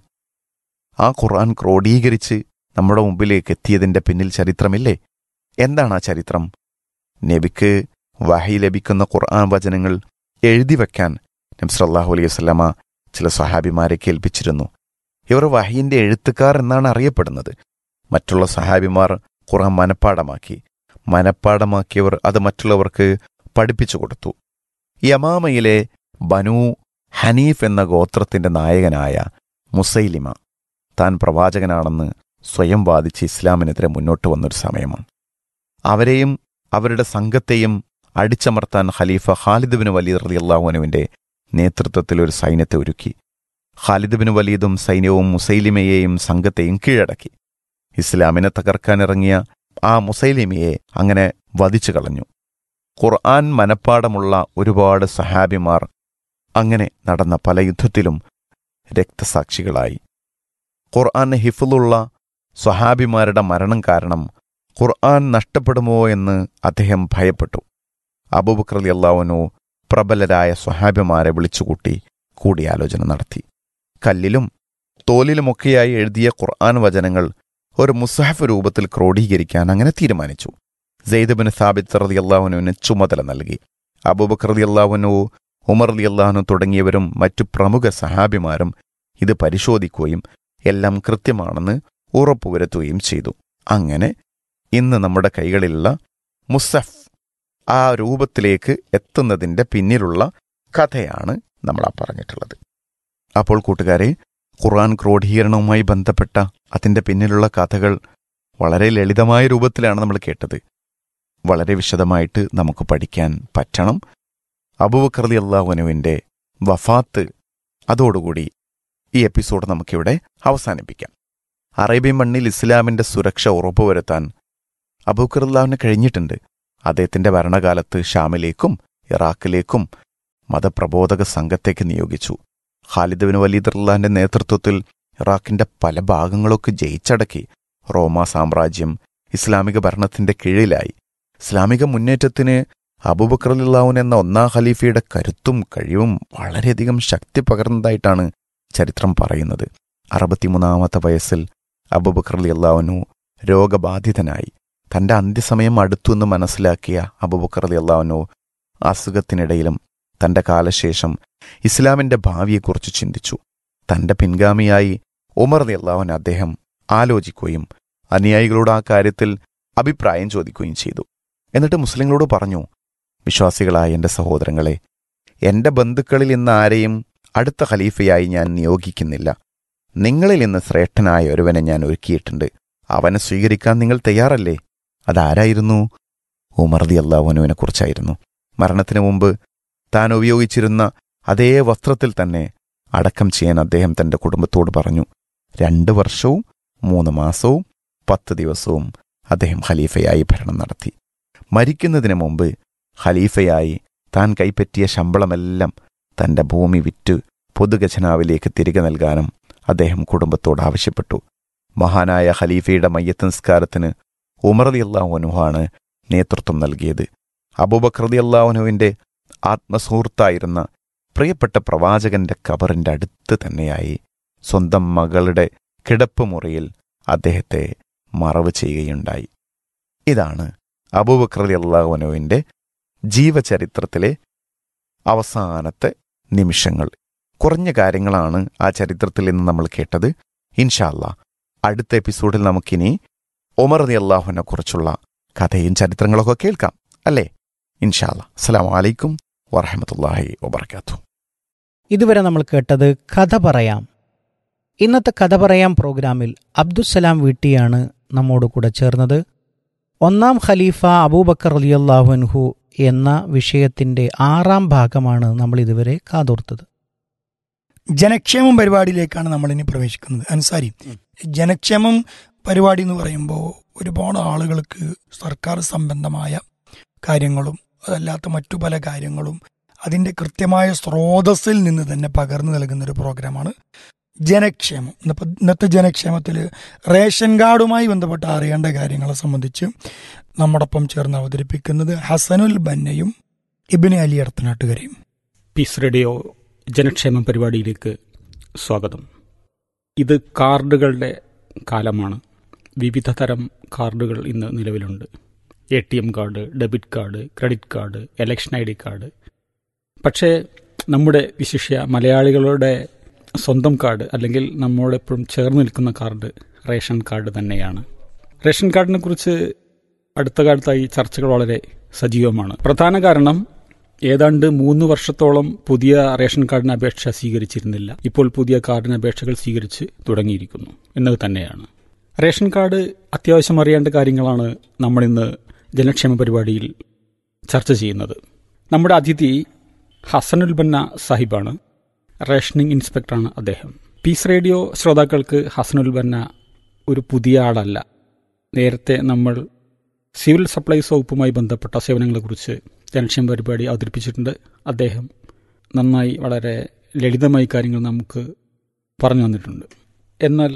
ആ ഖുർആൻ ക്രോഡീകരിച്ച് നമ്മുടെ മുമ്പിലേക്ക് എത്തിയതിന്റെ പിന്നിൽ ചരിത്രമില്ലേ എന്താണ് ആ ചരിത്രം നബിക്ക് വഹി ലഭിക്കുന്ന ഖുർആൻ വചനങ്ങൾ എഴുതി വയ്ക്കാൻ നബ്സല്ലാഹു അലൈഹി വസ്ലമ ചില സഹാബിമാരെ കേൾപ്പിച്ചിരുന്നു ഇവർ വഹീന്റെ എഴുത്തുകാർ എന്നാണ് അറിയപ്പെടുന്നത് മറ്റുള്ള സഹാബിമാർ ഖുർആൻ മനഃപ്പാടമാക്കി മനഃപ്പാടമാക്കിയവർ അത് മറ്റുള്ളവർക്ക് പഠിപ്പിച്ചു കൊടുത്തു യമാമയിലെ ബനു ഹനീഫ് എന്ന ഗോത്രത്തിന്റെ നായകനായ മുസൈലിമ താൻ പ്രവാചകനാണെന്ന് സ്വയം വാദിച്ച് ഇസ്ലാമിനെതിരെ മുന്നോട്ട് വന്നൊരു സമയമാണ് അവരെയും അവരുടെ സംഘത്തെയും അടിച്ചമർത്താൻ ഖലീഫ ഖാലിദ് ബിൻ വലീദ് റളിയല്ലാഹുവിന്റെ നേതൃത്വത്തിൽ ഒരു സൈന്യത്തെ ഒരുക്കി ഖാലിദ് ബിൻ വലീദും സൈന്യവും മുസൈലിമയെയും സംഘത്തെയും കീഴടക്കി ഇസ്ലാമിനെ തകർക്കാനിറങ്ങിയ ആ മുസൈലിമയെ അങ്ങനെ വധിച്ചു കളഞ്ഞു ഖുർആൻ മനപ്പാടമുള്ള ഒരുപാട് സഹാബിമാർ അങ്ങനെ നടന്ന പല യുദ്ധത്തിലും രക്തസാക്ഷികളായി ഖുർആൻ ഹിഫുള്ള സ്വഹാബിമാരുടെ മരണം കാരണം ഖുർആൻ നഷ്ടപ്പെടുമോ എന്ന് അദ്ദേഹം ഭയപ്പെട്ടു അബൂബക്രലി അള്ളാഹുനു പ്രബലരായ സ്വഹാബിമാരെ വിളിച്ചുകൂട്ടി കൂടിയാലോചന നടത്തി കല്ലിലും തോലിലുമൊക്കെയായി എഴുതിയ ഖുർആൻ വചനങ്ങൾ ഒരു മുസഹഫ് രൂപത്തിൽ ക്രോഡീകരിക്കാൻ അങ്ങനെ തീരുമാനിച്ചു സെയ്ദ് ബിൻ സാബിത്ത് റതി അള്ളാഹുനുവിന് ചുമതല നൽകി അബൂബക്കർ റതി അള്ളാഹുനു ഉമർ അലി അള്ളാഹുനു തുടങ്ങിയവരും മറ്റു പ്രമുഖ സഹാബിമാരും ഇത് പരിശോധിക്കുകയും എല്ലാം കൃത്യമാണെന്ന് ഉറപ്പുവരുത്തുകയും ചെയ്തു അങ്ങനെ ഇന്ന് നമ്മുടെ കൈകളിലുള്ള മുസഫ് ആ രൂപത്തിലേക്ക് എത്തുന്നതിന്റെ പിന്നിലുള്ള കഥയാണ് നമ്മൾ ആ പറഞ്ഞിട്ടുള്ളത് അപ്പോൾ കൂട്ടുകാരെ ഖുർആൻ ക്രോഡീകരണവുമായി ബന്ധപ്പെട്ട അതിന്റെ പിന്നിലുള്ള കഥകൾ വളരെ ലളിതമായ രൂപത്തിലാണ് നമ്മൾ കേട്ടത് വളരെ വിശദമായിട്ട് നമുക്ക് പഠിക്കാൻ പറ്റണം അബൂബക്കർലി അള്ളാഹുനുവിന്റെ വഫാത്ത് അതോടുകൂടി ഈ എപ്പിസോഡ് നമുക്കിവിടെ അവസാനിപ്പിക്കാം അറേബ്യൻ മണ്ണിൽ ഇസ്ലാമിന്റെ സുരക്ഷ ഉറപ്പുവരുത്താൻ അബൂക്കറുല്ലാവിന് കഴിഞ്ഞിട്ടുണ്ട് അദ്ദേഹത്തിന്റെ ഭരണകാലത്ത് ഷാമിലേക്കും ഇറാഖിലേക്കും മതപ്രബോധക സംഘത്തേക്ക് നിയോഗിച്ചു ഖാലിദ് ബിൻ വലീദ് അള്ളാഹിന്റെ നേതൃത്വത്തിൽ ഇറാഖിന്റെ പല ഭാഗങ്ങളൊക്കെ ജയിച്ചടക്കി റോമ സാമ്രാജ്യം ഇസ്ലാമിക ഭരണത്തിന്റെ കീഴിലായി ഇസ്ലാമിക മുന്നേറ്റത്തിന് അബൂബക്കറുല്ലാവുൻ എന്ന ഒന്നാം ഖലീഫയുടെ കരുത്തും കഴിവും വളരെയധികം ശക്തി പകർന്നതായിട്ടാണ് ചരിത്രം പറയുന്നത് അറുപത്തിമൂന്നാമത്തെ വയസ്സിൽ അബൂബക്കർ അള്ളാഹുനു രോഗബാധിതനായി തന്റെ അന്ത്യസമയം അടുത്തുവെന്ന് മനസ്സിലാക്കിയ അബൂബക്കർ അള്ളാഹുനു അസുഖത്തിനിടയിലും തന്റെ കാലശേഷം ഇസ്ലാമിന്റെ ഭാവിയെക്കുറിച്ച് ചിന്തിച്ചു തന്റെ പിൻഗാമിയായി ഉമർ അള്ളാഹുൻ അദ്ദേഹം ആലോചിക്കുകയും അനുയായികളോട് ആ കാര്യത്തിൽ അഭിപ്രായം ചോദിക്കുകയും ചെയ്തു എന്നിട്ട് മുസ്ലിങ്ങളോട് പറഞ്ഞു വിശ്വാസികളായ എന്റെ സഹോദരങ്ങളെ എന്റെ ബന്ധുക്കളിൽ ഇന്ന് ആരെയും അടുത്ത ഖലീഫയായി ഞാൻ നിയോഗിക്കുന്നില്ല നിങ്ങളിൽ ഇന്ന് ശ്രേഷ്ഠനായ ഒരുവനെ ഞാൻ ഒരുക്കിയിട്ടുണ്ട് അവനെ സ്വീകരിക്കാൻ നിങ്ങൾ തയ്യാറല്ലേ അതാരായിരുന്നു ഉമർദി അള്ളാഹുനുവിനെ കുറിച്ചായിരുന്നു മരണത്തിനു മുമ്പ് താൻ ഉപയോഗിച്ചിരുന്ന അതേ വസ്ത്രത്തിൽ തന്നെ അടക്കം ചെയ്യാൻ അദ്ദേഹം തന്റെ കുടുംബത്തോട് പറഞ്ഞു രണ്ട് വർഷവും മൂന്ന് മാസവും പത്ത് ദിവസവും അദ്ദേഹം ഖലീഫയായി ഭരണം നടത്തി മരിക്കുന്നതിന് മുമ്പ് ഖലീഫയായി താൻ കൈപ്പറ്റിയ ശമ്പളമെല്ലാം തന്റെ ഭൂമി വിറ്റ് പൊതുഖജനാവിലേക്ക് തിരികെ നൽകാനും അദ്ദേഹം കുടുംബത്തോട് ആവശ്യപ്പെട്ടു മഹാനായ ഖലീഫയുടെ മയ്യത്ത് നിസ്കാരത്തിന് ഉമർദി അള്ളാഹുനുഹാണ് നേതൃത്വം നൽകിയത് അബൂബക്രതി അള്ളാഹുനുവിന്റെ ആത്മസുഹൃത്തായിരുന്ന പ്രിയപ്പെട്ട പ്രവാചകന്റെ കബറിന്റെ അടുത്ത് തന്നെയായി സ്വന്തം മകളുടെ കിടപ്പ് മുറിയിൽ അദ്ദേഹത്തെ മറവ് ചെയ്യുകയുണ്ടായി ഇതാണ് അബൂബക്രതി അള്ളാഹുനുവിന്റെ ജീവചരിത്രത്തിലെ അവസാനത്തെ നിമിഷങ്ങൾ കുറഞ്ഞ കാര്യങ്ങളാണ് ആ ചരിത്രത്തിൽ നിന്ന് നമ്മൾ കേട്ടത് ഇൻഷാല്ല അടുത്ത എപ്പിസോഡിൽ നമുക്കിനി ഒമർ റതി അള്ളാഹുവിനെ കുറിച്ചുള്ള കഥയും ചരിത്രങ്ങളൊക്കെ കേൾക്കാം അല്ലേ ഇൻഷാല്ല അസ്സലാം വലൈക്കും വറഹമത്തല്ലാഹി വബർക്കാത്തു ഇതുവരെ നമ്മൾ കേട്ടത് കഥ പറയാം ഇന്നത്തെ കഥ പറയാം പ്രോഗ്രാമിൽ അബ്ദുസലാം വീട്ടിയാണ് നമ്മോട് കൂടെ ചേർന്നത് ഒന്നാം ഖലീഫ അബൂബക്കർ അലിയല്ലാഹുൻഹു എന്ന വിഷയത്തിന്റെ ആറാം ഭാഗമാണ് നമ്മൾ ഇതുവരെ കാതോർത്തത് ജനക്ഷേമം പരിപാടിയിലേക്കാണ് നമ്മൾ ഇനി പ്രവേശിക്കുന്നത് അൻസാരി ജനക്ഷേമം പരിപാടി എന്ന് പറയുമ്പോൾ ഒരുപാട് ആളുകൾക്ക് സർക്കാർ സംബന്ധമായ കാര്യങ്ങളും അതല്ലാത്ത മറ്റു പല കാര്യങ്ങളും അതിൻ്റെ കൃത്യമായ സ്രോതസ്സിൽ നിന്ന് തന്നെ പകർന്നു നൽകുന്ന ഒരു പ്രോഗ്രാമാണ് ജനക്ഷേമം ഇന്നിപ്പോൾ ഇന്നത്തെ ജനക്ഷേമത്തിൽ റേഷൻ കാർഡുമായി ബന്ധപ്പെട്ട് അറിയേണ്ട കാര്യങ്ങളെ സംബന്ധിച്ച് നമ്മോടൊപ്പം ചേർന്ന് അവതരിപ്പിക്കുന്നത് ഹസനുൽ ബന്നയും ഇബിന് അലി അർത്തനാട്ടുകരയും പീസ് റേഡിയോ ജനക്ഷേമ പരിപാടിയിലേക്ക് സ്വാഗതം ഇത് കാർഡുകളുടെ കാലമാണ് വിവിധ തരം കാർഡുകൾ ഇന്ന് നിലവിലുണ്ട് A T M card debit card credit card election I D card പക്ഷേ നമ്മുടെ വിശിഷ്യ മലയാളികളുടെ സ്വന്തം കാർഡ് അല്ലെങ്കിൽ നമ്മോടെപ്പോഴും ചേർന്ന് നിൽക്കുന്ന കാർഡ് റേഷൻ കാർഡ് തന്നെയാണ് റേഷൻ കാർഡിനെ കുറിച്ച് അടുത്ത കാലത്തായി ചർച്ചകൾ വളരെ സജീവമാണ് പ്രധാന കാരണം ഏതാണ്ട് മൂന്ന് വർഷത്തോളം പുതിയ റേഷൻ കാർഡിന് അപേക്ഷ സ്വീകരിച്ചിരുന്നില്ല ഇപ്പോൾ പുതിയ കാർഡിന് അപേക്ഷകൾ സ്വീകരിച്ച് തുടങ്ങിയിരിക്കുന്നു എന്നത് തന്നെയാണ് റേഷൻ കാർഡ് അത്യാവശ്യം അറിയേണ്ട കാര്യങ്ങളാണ് നമ്മൾ ഇന്ന് ജനക്ഷേമ പരിപാടിയിൽ ചർച്ച ചെയ്യുന്നത് നമ്മുടെ അതിഥി ഹസനുൽ ബന്ന സാഹിബാണ് റേഷനിങ് ഇൻസ്പെക്ടറാണ് അദ്ദേഹം പീസ് റേഡിയോ ശ്രോതാക്കൾക്ക് ഹസനുൽ ബന്ന ഒരു പുതിയ ആളല്ല നേരത്തെ നമ്മൾ സിവിൽ സപ്ലൈസ് വകുപ്പുമായി ബന്ധപ്പെട്ട സേവനങ്ങളെക്കുറിച്ച് ജനക്ഷേമ പരിപാടി അവതരിപ്പിച്ചിട്ടുണ്ട് അദ്ദേഹം നന്നായി വളരെ ലളിതമായി കാര്യങ്ങൾ നമുക്ക് പറഞ്ഞു തന്നിട്ടുണ്ട് എന്നാൽ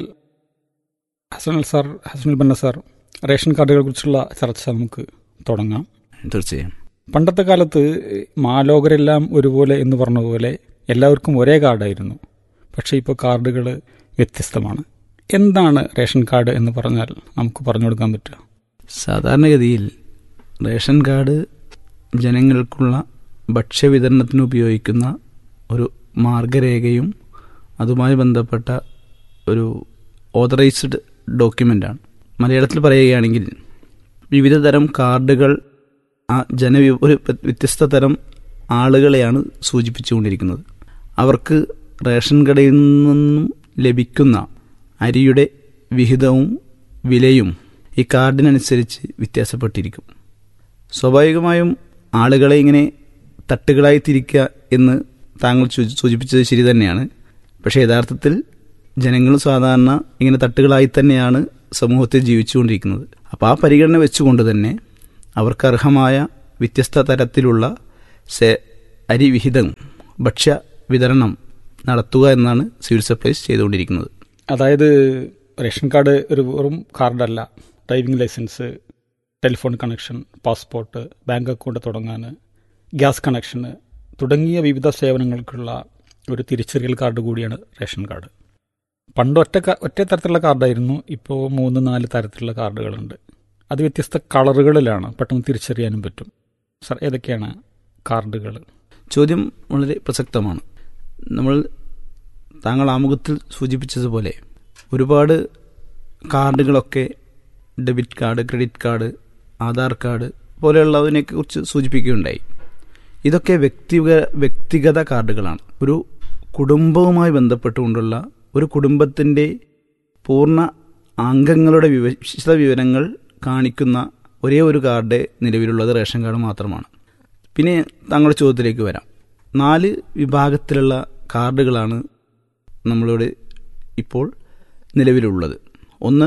ഹസനുൽ സാർ ഹസനുൽ ബന്ന സാർ റേഷൻ കാർഡുകളെ കുറിച്ചുള്ള ചർച്ച നമുക്ക് തുടങ്ങാം തീർച്ചയായും പണ്ടത്തെ കാലത്ത് മാലോകരെല്ലാം ഒരുപോലെ എന്ന് പറഞ്ഞ പോലെ എല്ലാവർക്കും ഒരേ കാർഡായിരുന്നു പക്ഷേ ഇപ്പോൾ കാർഡുകൾ വ്യത്യസ്തമാണ് എന്താണ് റേഷൻ കാർഡ് എന്ന് പറഞ്ഞാൽ നമുക്ക് പറഞ്ഞു കൊടുക്കാൻ പറ്റുക സാധാരണഗതിയിൽ റേഷൻ കാർഡ് ജനങ്ങൾക്കുള്ള ഭക്ഷ്യവിതരണത്തിന് ഉപയോഗിക്കുന്ന ഒരു മാർഗരേഖയും അതുമായി ബന്ധപ്പെട്ട ഒരു ഓതറൈസ്ഡ് ഡോക്യുമെൻ്റാണ് മലയാളത്തിൽ പറയുകയാണെങ്കിൽ വിവിധ തരം കാർഡുകൾ ആ ജന ഒരു വ്യത്യസ്ത തരം ആളുകളെയാണ് സൂചിപ്പിച്ചുകൊണ്ടിരിക്കുന്നത് അവർക്ക് റേഷൻ കടയിൽ നിന്നും ലഭിക്കുന്ന അരിയുടെ വിഹിതവും വിലയും ഈ കാർഡിനനുസരിച്ച് വ്യത്യാസപ്പെട്ടിരിക്കും സ്വാഭാവികമായും ആളുകളെ ഇങ്ങനെ തട്ടുകളായി തിരിക്കുക എന്ന് താങ്കൾ സൂചിപ്പിച്ചത് ശരി തന്നെയാണ് പക്ഷേ യഥാർത്ഥത്തിൽ ജനങ്ങൾ സാധാരണ ഇങ്ങനെ തട്ടുകളായി തന്നെയാണ് സമൂഹത്തിൽ ജീവിച്ചുകൊണ്ടിരിക്കുന്നത് അപ്പോൾ ആ പരിഗണന വെച്ചുകൊണ്ട് തന്നെ അവർക്ക് അർഹമായ വ്യത്യസ്ത തരത്തിലുള്ള സെ അരി വിഹിതം ഭക്ഷ്യ വിതരണം നടത്തുക എന്നാണ് സിവിൽ സപ്ലൈസ് ചെയ്തുകൊണ്ടിരിക്കുന്നത് അതായത് റേഷൻ കാർഡ് ഒരു വെറും കാർഡല്ല driving licence telephone connection passport bank account തുടങ്ങാൻ ഗ്യാസ് കണക്ഷന് തുടങ്ങിയ വിവിധ സേവനങ്ങൾക്കുള്ള ഒരു തിരിച്ചറിയൽ കാർഡ് കൂടിയാണ് റേഷൻ കാർഡ് പണ്ട് ഒറ്റ ക- ഒറ്റ തരത്തിലുള്ള കാർഡായിരുന്നു ഇപ്പോൾ മൂന്ന് നാല് തരത്തിലുള്ള കാർഡുകളുണ്ട് അത് വ്യത്യസ്ത കളറുകളിലാണ് പെട്ടെന്ന് തിരിച്ചറിയാനും പറ്റും സർ ഏതൊക്കെയാണ് കാർഡുകൾ ചോദ്യം വളരെ പ്രസക്തമാണ് നമ്മൾ താങ്കൾ ആമുഖത്തിൽ സൂചിപ്പിച്ചതുപോലെ ഒരുപാട് കാർഡുകളൊക്കെ debit card credit card Aadhaar card പോലെയുള്ളതിനെക്കുറിച്ച് സൂചിപ്പിക്കുകയുണ്ടായി ഇതൊക്കെ വ്യക്തിഗത വ്യക്തിഗത കാർഡുകളാണ് ഒരു കുടുംബവുമായി ബന്ധപ്പെട്ടുകൊണ്ടുള്ള ഒരു കുടുംബത്തിൻ്റെ പൂർണ്ണ അംഗങ്ങളുടെ വിവ വിശദ വിവരങ്ങൾ കാണിക്കുന്ന ഒരേ ഒരു കാർഡ് നിലവിലുള്ളത് റേഷൻ കാർഡ് മാത്രമാണ് പിന്നെ താങ്കളുടെ ചോദ്യത്തിലേക്ക് വരാം നാല് വിഭാഗത്തിലുള്ള കാർഡുകളാണ് നമ്മളോട് ഇപ്പോൾ നിലവിലുള്ളത് ഒന്ന്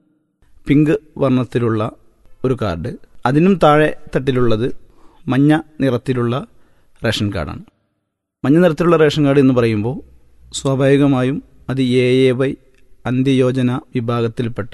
പിങ്ക് വർണ്ണത്തിലുള്ള ഒരു കാർഡ് അതിനും താഴെ തട്ടിലുള്ളത് മഞ്ഞ നിറത്തിലുള്ള റേഷൻ കാർഡാണ് മഞ്ഞ നിറത്തിലുള്ള റേഷൻ കാർഡ് എന്ന് പറയുമ്പോൾ സ്വാഭാവികമായും അത് എ എ വൈ അന്ത്യയോജന വിഭാഗത്തിൽപ്പെട്ട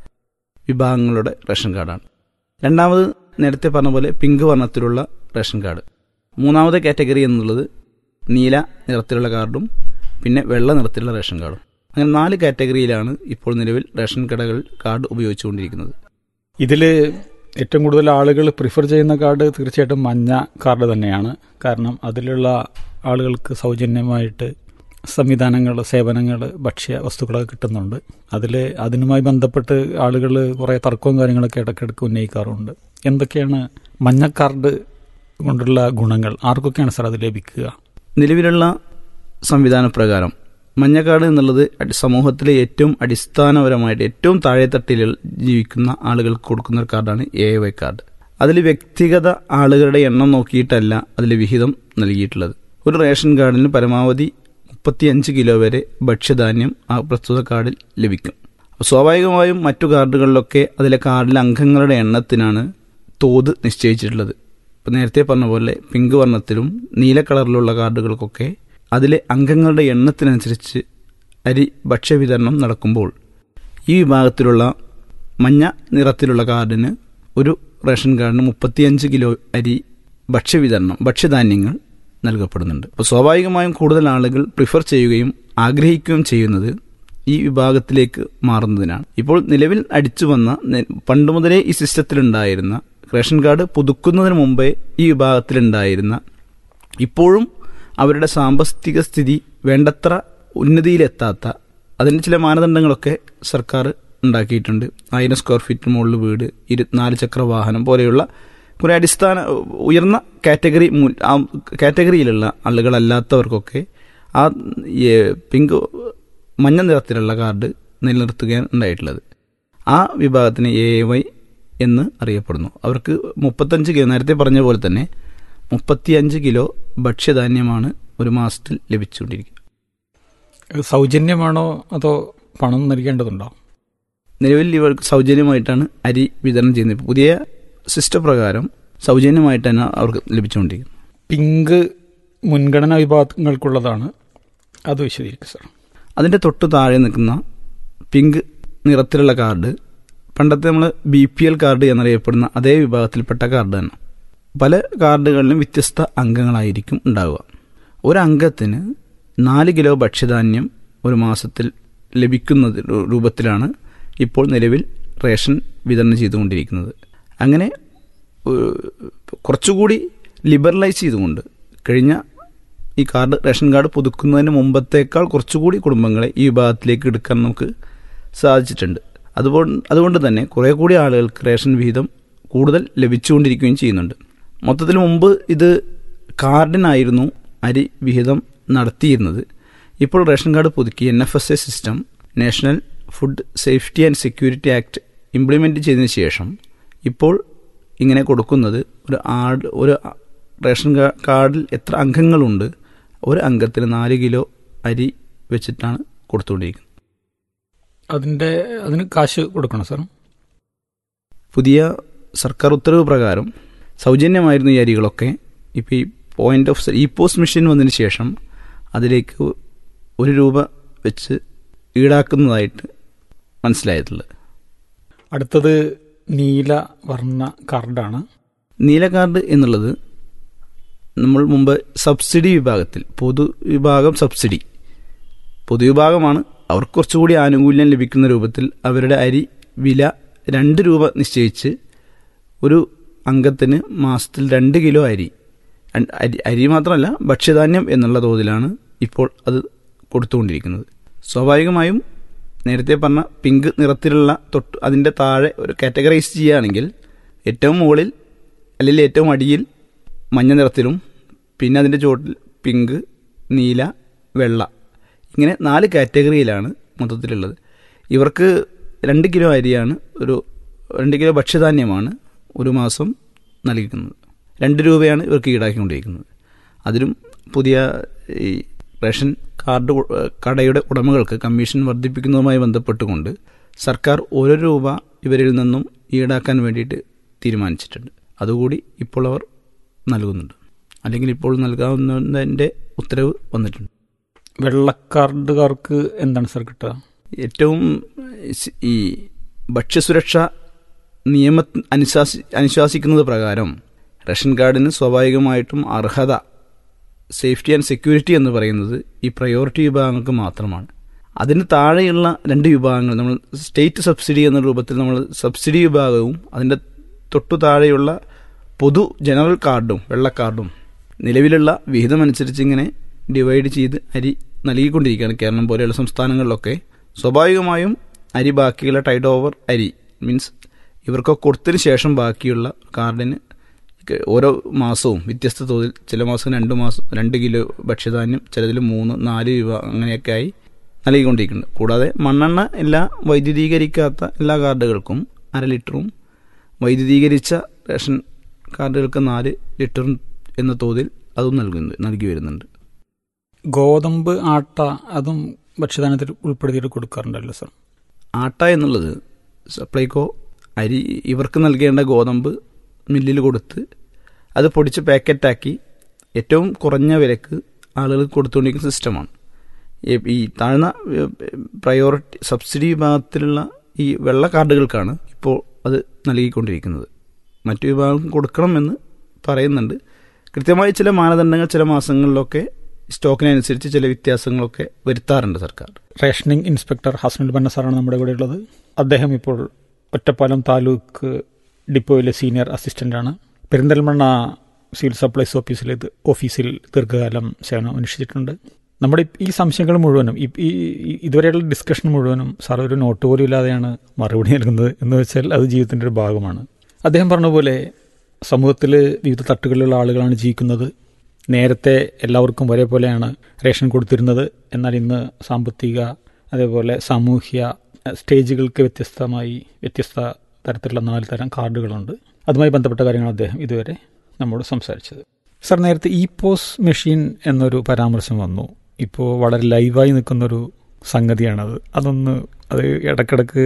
വിഭാഗങ്ങളുടെ റേഷൻ കാർഡാണ് രണ്ടാമത് നേരത്തെ പറഞ്ഞ പോലെ പിങ്ക് വർണ്ണത്തിലുള്ള റേഷൻ കാർഡ് മൂന്നാമത്തെ കാറ്റഗറി എന്നുള്ളത് നീല നിറത്തിലുള്ള കാർഡും പിന്നെ വെള്ള നിറത്തിലുള്ള റേഷൻ കാർഡും അങ്ങനെ നാല് കാറ്റഗറിയിലാണ് ഇപ്പോൾ നിലവിൽ റേഷൻ കടകൾ കാർഡ് ഉപയോഗിച്ചുകൊണ്ടിരിക്കുന്നത് ഇതിൽ ഏറ്റവും കൂടുതൽ ആളുകൾ പ്രിഫർ ചെയ്യുന്ന കാർഡ് തീർച്ചയായിട്ടും മഞ്ഞ കാർഡ് തന്നെയാണ് കാരണം അതിലുള്ള ആളുകൾക്ക് സൗജന്യമായിട്ട് സംവിധാനങ്ങൾ സേവനങ്ങൾ ഭക്ഷ്യ വസ്തുക്കളൊക്കെ കിട്ടുന്നുണ്ട് അതിൽ അതിനുമായി ബന്ധപ്പെട്ട് ആളുകൾ കുറേ തർക്കവും കാര്യങ്ങളൊക്കെ ഇടയ്ക്കിടയ്ക്ക് ഉന്നയിക്കാറുണ്ട് എന്തൊക്കെയാണ് മഞ്ഞ കാർഡ് കൊണ്ടുള്ള ഗുണങ്ങൾ ആർക്കൊക്കെയാണ് സാർ അത് ലഭിക്കുക നിലവിലുള്ള സംവിധാന പ്രകാരം മഞ്ഞക്കാട് എന്നുള്ളത് അടി- സമൂഹത്തിലെ ഏറ്റവും അടിസ്ഥാനപരമായിട്ട് ഏറ്റവും താഴെത്തട്ടിൽ ജീവിക്കുന്ന ആളുകൾക്ക് കൊടുക്കുന്ന ഒരു കാർഡാണ് എ വൈ കാർഡ് അതിൽ വ്യക്തിഗത ആളുകളുടെ എണ്ണം നോക്കിയിട്ടല്ല അതിൽ വിഹിതം നൽകിയിട്ടുള്ളത് ഒരു റേഷൻ കാർഡിന് പരമാവധി മുപ്പത്തിയഞ്ച് കിലോ വരെ ഭക്ഷ്യധാന്യം ആ പ്രസ്തുത കാർഡിൽ ലഭിക്കും അപ്പോൾ സ്വാഭാവികമായും മറ്റു കാർഡുകളിലൊക്കെ അതിലെ കാർഡിലെ അംഗങ്ങളുടെ എണ്ണത്തിനാണ് തോത് നിശ്ചയിച്ചിട്ടുള്ളത് ഇപ്പം നേരത്തെ പറഞ്ഞ പോലെ പിങ്ക് വർണ്ണത്തിലും നീല കളറിലുള്ള കാർഡുകൾക്കൊക്കെ അതിലെ അംഗങ്ങളുടെ എണ്ണത്തിനനുസരിച്ച് അരി ഭക്ഷ്യവിതരണം നടക്കുമ്പോൾ ഈ വിഭാഗത്തിലുള്ള മഞ്ഞ നിറത്തിലുള്ള കാർഡിന് ഒരു റേഷൻ കാർഡിന് മുപ്പത്തിയഞ്ച് കിലോ അരി ഭക്ഷ്യവിതരണം ഭക്ഷ്യധാന്യങ്ങൾ നൽകപ്പെടുന്നുണ്ട് അപ്പോൾ സ്വാഭാവികമായും കൂടുതൽ ആളുകൾ പ്രിഫർ ചെയ്യുകയും ആഗ്രഹിക്കുകയും ചെയ്യുന്നത് ഈ വിഭാഗത്തിലേക്ക് മാറുന്നതിനാണ് ഇപ്പോൾ നിലവിൽ അടിച്ചു വന്ന നെ- പണ്ട് മുതലേ ഈ സിസ്റ്റത്തിലുണ്ടായിരുന്ന റേഷൻ കാർഡ് പുതുക്കുന്നതിന് മുമ്പേ ഈ വിഭാഗത്തിലുണ്ടായിരുന്ന ഇപ്പോഴും അവരുടെ സാമ്പത്തിക സ്ഥിതി വേണ്ടത്ര ഉന്നതിയിലെത്താത്ത അതിന് ചില മാനദണ്ഡങ്ങളൊക്കെ സർക്കാർ ഉണ്ടാക്കിയിട്ടുണ്ട് ആയിരം സ്ക്വയർ ഫീറ്റിന് മുകളിൽ വീട് ഇരുപത്തിനാല് ചക്ര വാഹനം പോലെയുള്ള കുറേ അടിസ്ഥാന ഉയർന്ന കാറ്റഗറി മു- ആ കാറ്റഗറിയിലുള്ള ആളുകളല്ലാത്തവർക്കൊക്കെ ആ ഈ പിങ്ക് മഞ്ഞ നിറത്തിലുള്ള കാർഡ് നിലനിർത്തുകയാണ് ഉണ്ടായിട്ടുള്ളത് ആ വിഭാഗത്തിന് എ വൈ എന്ന് അറിയപ്പെടുന്നു അവർക്ക് മുപ്പത്തഞ്ച് കിലോ നേരത്തെ പറഞ്ഞ പോലെ തന്നെ മുപ്പത്തിയഞ്ച് കിലോ ഭക്ഷ്യധാന്യമാണ് ഒരു മാസത്തിൽ ലഭിച്ചുകൊണ്ടിരിക്കുക ഇത് സൗജന്യമാണോ അതോ പണം നൽകേണ്ടതുണ്ടോ നിലവിൽ ഇവർക്ക് സൗജന്യമായിട്ടാണ് അരി വിതരണം ചെയ്യുന്നത് ഇപ്പൊ പുതിയ സിസ്റ്റം പ്രകാരം സൗജന്യമായിട്ടാണ് അവർക്ക് ലഭിച്ചുകൊണ്ടിരിക്കുന്നത് പിങ്ക് മുൻഗണനാ വിഭാഗങ്ങൾക്കുള്ളതാണ് അത് വിശദീകരിക്കും സാർ അതിൻ്റെ തൊട്ട് താഴെ നിൽക്കുന്ന പിങ്ക് നിറത്തിലുള്ള കാർഡ് പണ്ടത്തെ നമ്മൾ ബി പി എൽ കാർഡ് എന്നറിയപ്പെടുന്ന അതേ വിഭാഗത്തിൽപ്പെട്ട കാർഡ് തന്നെ പല കാർഡുകളിലും വ്യത്യസ്ത അംഗങ്ങളായിരിക്കും ഉണ്ടാവുക ഒരു അംഗത്തിന് നാല് കിലോ ഭക്ഷ്യധാന്യം ഒരു മാസത്തിൽ ലഭിക്കുന്ന രൂപത്തിലാണ് ഇപ്പോൾ നിലവിൽ റേഷൻ വിതരണം ചെയ്തുകൊണ്ടിരിക്കുന്നത് അങ്ങനെ ഏഹ്, കുറച്ചുകൂടി ലിബറലൈസ് ചെയ്തുകൊണ്ട് കഴിഞ്ഞ ഈ കാർഡ് റേഷൻ കാർഡ് പുതുക്കുന്നതിന് മുമ്പത്തേക്കാൾ കുറച്ചുകൂടി കുടുംബങ്ങളെ ഈ വിഭാഗത്തിലേക്ക് എടുക്കാൻ നമുക്ക് സാധിച്ചിട്ടുണ്ട് അതുകൊണ്ട് അതുകൊണ്ട് തന്നെ കുറേ കൂടി ആളുകൾക്ക് റേഷൻ വിഹിതം കൂടുതൽ ലഭിച്ചുകൊണ്ടിരിക്കുകയും ചെയ്യുന്നുണ്ട് മൊത്തത്തിൽ മുമ്പ് ഇത് കാർഡിനായിരുന്നു അരി വിഹിതം നടത്തിയിരുന്നത് ഇപ്പോൾ റേഷൻ കാർഡ് പുതുക്കി N F S A system national food safety and security act implement ചെയ്തതിന് ശേഷം ഇപ്പോൾ ഇങ്ങനെ കൊടുക്കുന്നത് ഒരു ആട് ഒരു റേഷൻ കാ- കാർഡിൽ എത്ര അംഗങ്ങളുണ്ട് ഒരു അംഗത്തിന് നാല് കിലോ അരി വെച്ചിട്ടാണ് കൊടുത്തുകൊണ്ടിരിക്കുന്നത് അതിൻ്റെ അതിന് കാശ് കൊടുക്കണം സാർ പുതിയ സർക്കാർ ഉത്തരവ് പ്രകാരം സൗജന്യമായിരുന്നു ഈ അരികളൊക്കെ ഇപ്പോൾ ഈ പോയിന്റ് ഓഫ് ഈ പോസ്റ്റ് മെഷീൻ വന്നതിന് ശേഷം അതിലേക്ക് ഒരു രൂപ വെച്ച് ഈടാക്കുന്നതായിട്ട് മനസ്സിലായിട്ടുള്ളത് അടുത്തത് നീല വർണ്ണ കാർഡാണ് നീല കാർഡ് എന്നുള്ളത് നമ്മൾ മുമ്പ് സബ്സിഡി വിഭാഗത്തിൽ പൊതു വിഭാഗം സബ്സിഡി പൊതുവിഭാഗമാണ് അവർക്ക് കുറച്ചുകൂടി ആനുകൂല്യം ലഭിക്കുന്ന രൂപത്തിൽ അവരുടെ അരി വില രണ്ട് രൂപ നിശ്ചയിച്ച് ഒരു അംഗത്തിന് മാസത്തിൽ രണ്ട് കിലോ അരി അൻ- അരി അരി മാത്രമല്ല ഭക്ഷ്യധാന്യം എന്നുള്ള തോതിലാണ് ഇപ്പോൾ അത് കൊടുത്തുകൊണ്ടിരിക്കുന്നത് സ്വാഭാവികമായും നേരത്തെ പറഞ്ഞ പിങ്ക് നിറത്തിലുള്ള തൊട്ട് അതിൻ്റെ താഴെ ഒരു കാറ്റഗറൈസ് ചെയ്യുകയാണെങ്കിൽ ഏറ്റവും മുകളിൽ അല്ലെങ്കിൽ ഏറ്റവും അടിയിൽ മഞ്ഞ നിറത്തിലും പിന്നെ അതിൻ്റെ ചുവട്ടിൽ പിങ്ക് നീല വെള്ള ഇങ്ങനെ നാല് കാറ്റഗറിയിലാണ് മൊത്തത്തിലുള്ളത് ഇവർക്ക് രണ്ട് കിലോ അരിയാണ് ഒരു രണ്ട് കിലോ ഭക്ഷ്യധാന്യമാണ് ഒരു മാസം നൽകിക്കുന്നത് രണ്ട് രൂപയാണ് ഇവർക്ക് ഈടാക്കിക്കൊണ്ടിരിക്കുന്നത് അതിലും പുതിയ ഈ റേഷൻ കാർഡ് ഉ- കടയുടെ ഉടമകൾക്ക് കമ്മീഷൻ വർദ്ധിപ്പിക്കുന്നതുമായി ബന്ധപ്പെട്ടുകൊണ്ട് സർക്കാർ ഒരു രൂപ ഇവരിൽ നിന്നും ഈടാക്കാൻ വേണ്ടിയിട്ട് തീരുമാനിച്ചിട്ടുണ്ട് അതുകൂടി ഇപ്പോൾ അവർ നൽകുന്നുണ്ട് അല്ലെങ്കിൽ ഇപ്പോൾ നൽകാവുന്നതിൻ്റെ ഉത്തരവ് വന്നിട്ടുണ്ട് വെള്ളക്കാർഡുകാർക്ക് എന്താണ് സർ കിട്ടുക ഏറ്റവും സ് ഈ ഭക്ഷ്യസുരക്ഷ നിയമ അനുശാസി അനുശാസിക്കുന്നത് പ്രകാരം റേഷൻ കാർഡിന് സ്വാഭാവികമായിട്ടും അർഹത സേഫ്റ്റി ആൻഡ് സെക്യൂരിറ്റി എന്ന് പറയുന്നത് ഈ പ്രയോറിറ്റി വിഭാഗങ്ങൾക്ക് മാത്രമാണ് അതിന് താഴെയുള്ള രണ്ട് വിഭാഗങ്ങൾ നമ്മൾ സ്റ്റേറ്റ് സബ്സിഡി എന്ന രൂപത്തിൽ നമ്മൾ സബ്സിഡി വിഭാഗവും അതിൻ്റെ തൊട്ടു താഴെയുള്ള പൊതു ജനറൽ കാർഡും വെള്ള കാർഡും നിലവിലുള്ള വിഹിതമനുസരിച്ച് ഇങ്ങനെ ഡിവൈഡ് ചെയ്ത് അരി നൽകിക്കൊണ്ടിരിക്കുകയാണ് കേരളം പോലെയുള്ള സംസ്ഥാനങ്ങളിലൊക്കെ സ്വാഭാവികമായും അരി ബാക്കിയുള്ള ടൈഡ് ഓവർ അരി മീൻസ് ഇവർക്കൊക്കെ കൊടുത്തതിന് ശേഷം ബാക്കിയുള്ള കാർഡിന് ഓരോ മാസവും വ്യത്യസ്ത തോതിൽ ചില മാസം രണ്ട് മാസം രണ്ട് കിലോ ഭക്ഷ്യധാന്യം ചിലതിൽ മൂന്ന് നാല് രൂപ അങ്ങനെയൊക്കെ ആയി നൽകിക്കൊണ്ടിരിക്കുന്നുണ്ട് കൂടാതെ മണ്ണെണ്ണ എല്ലാ വൈദ്യുതീകരിക്കാത്ത എല്ലാ കാർഡുകൾക്കും അര ലിറ്ററും വൈദ്യുതീകരിച്ച റേഷൻ കാർഡുകൾക്ക് നാല് ലിറ്ററും എന്ന തോതിൽ അതും നൽകുന്നു നൽകി വരുന്നുണ്ട് ഗോതമ്പ് ആട്ട അതും ഭക്ഷ്യധാന്യത്തിൽ ഉൾപ്പെടുത്തിയിട്ട് കൊടുക്കാറുണ്ടല്ലോ സർ ആട്ട എന്നുള്ളത് സപ്ലൈകോ അരി ഇവർക്ക് നൽകേണ്ട ഗോതമ്പ് മില്ലിൽ കൊടുത്ത് അത് പൊടിച്ച് പാക്കറ്റാക്കി ഏറ്റവും കുറഞ്ഞ വിലക്ക് ആളുകൾക്ക് കൊടുത്തുകൊണ്ടിരിക്കുന്ന സിസ്റ്റമാണ് ഈ- ഈ താഴ്ന്ന പ്രയോറിറ്റി സബ്സിഡി വിഭാഗത്തിലുള്ള ഈ വെള്ള കാർഡുകൾക്കാണ് ഇപ്പോൾ അത് നൽകിക്കൊണ്ടിരിക്കുന്നത് മറ്റു വിഭാഗം കൊടുക്കണമെന്ന് പറയുന്നുണ്ട് കൃത്യമായി ചില മാനദണ്ഡങ്ങൾ ചില മാസങ്ങളിലൊക്കെ സ്റ്റോക്കിനനുസരിച്ച് ചില വ്യത്യാസങ്ങളൊക്കെ വരുത്താറുണ്ട് സർക്കാർ റേഷനിങ് ഇൻസ്പെക്ടർ ഹസനുൽ ബന്ന സാറാണ് നമ്മുടെ കൂടെ ഉള്ളത് അദ്ദേഹം ഇപ്പോൾ ഒറ്റപ്പാലം താലൂക്ക് ഡിപ്പോയിലെ സീനിയർ അസിസ്റ്റന്റാണ് പെരിന്തൽമണ്ണ സിവിൽ സപ്ലൈസ് ഓഫീസിൽ ഇത് ഓഫീസിൽ ദീർഘകാലം സേവനം അനുഷ്ഠിച്ചിട്ടുണ്ട് നമ്മുടെ ഈ സംശയങ്ങൾ മുഴുവനും ഈ ഈ- ഈ ഇതുവരെയുള്ള ഡിസ്കഷൻ മുഴുവനും സാർ ഒരു നോട്ട് പോലും ഇല്ലാതെയാണ് മറുപടി നൽകുന്നത് എന്ന് വെച്ചാൽ അത് ജീവിതത്തിൻ്റെ ഒരു ഭാഗമാണ് അദ്ദേഹം പറഞ്ഞ പോലെ സമൂഹത്തിൽ വിവിധ തട്ടുകളിലുള്ള ആളുകളാണ് ജീവിക്കുന്നത് നേരത്തെ എല്ലാവർക്കും ഒരേപോലെയാണ് റേഷൻ കൊടുത്തിരുന്നത് എന്നാൽ ഇന്ന് സാമ്പത്തിക അതേപോലെ സാമൂഹ്യ അഹ്, സ്റ്റേജുകൾക്ക് വ്യത്യസ്തമായി വ്യത്യസ്ത തരത്തിലുള്ള നാല് തരം കാർഡുകളുണ്ട് അതുമായി ബന്ധപ്പെട്ട കാര്യങ്ങൾ അദ്ദേഹം ഇതുവരെ നമ്മോട് സംസാരിച്ചത് സർ നേരത്തെ ഇ പോസ് മെഷീൻ എന്നൊരു പരാമർശം വന്നു ഇപ്പോൾ വളരെ ലൈവായി നിൽക്കുന്നൊരു സംഗതിയാണത് അതൊന്ന് അത് ഇടക്കിടക്ക്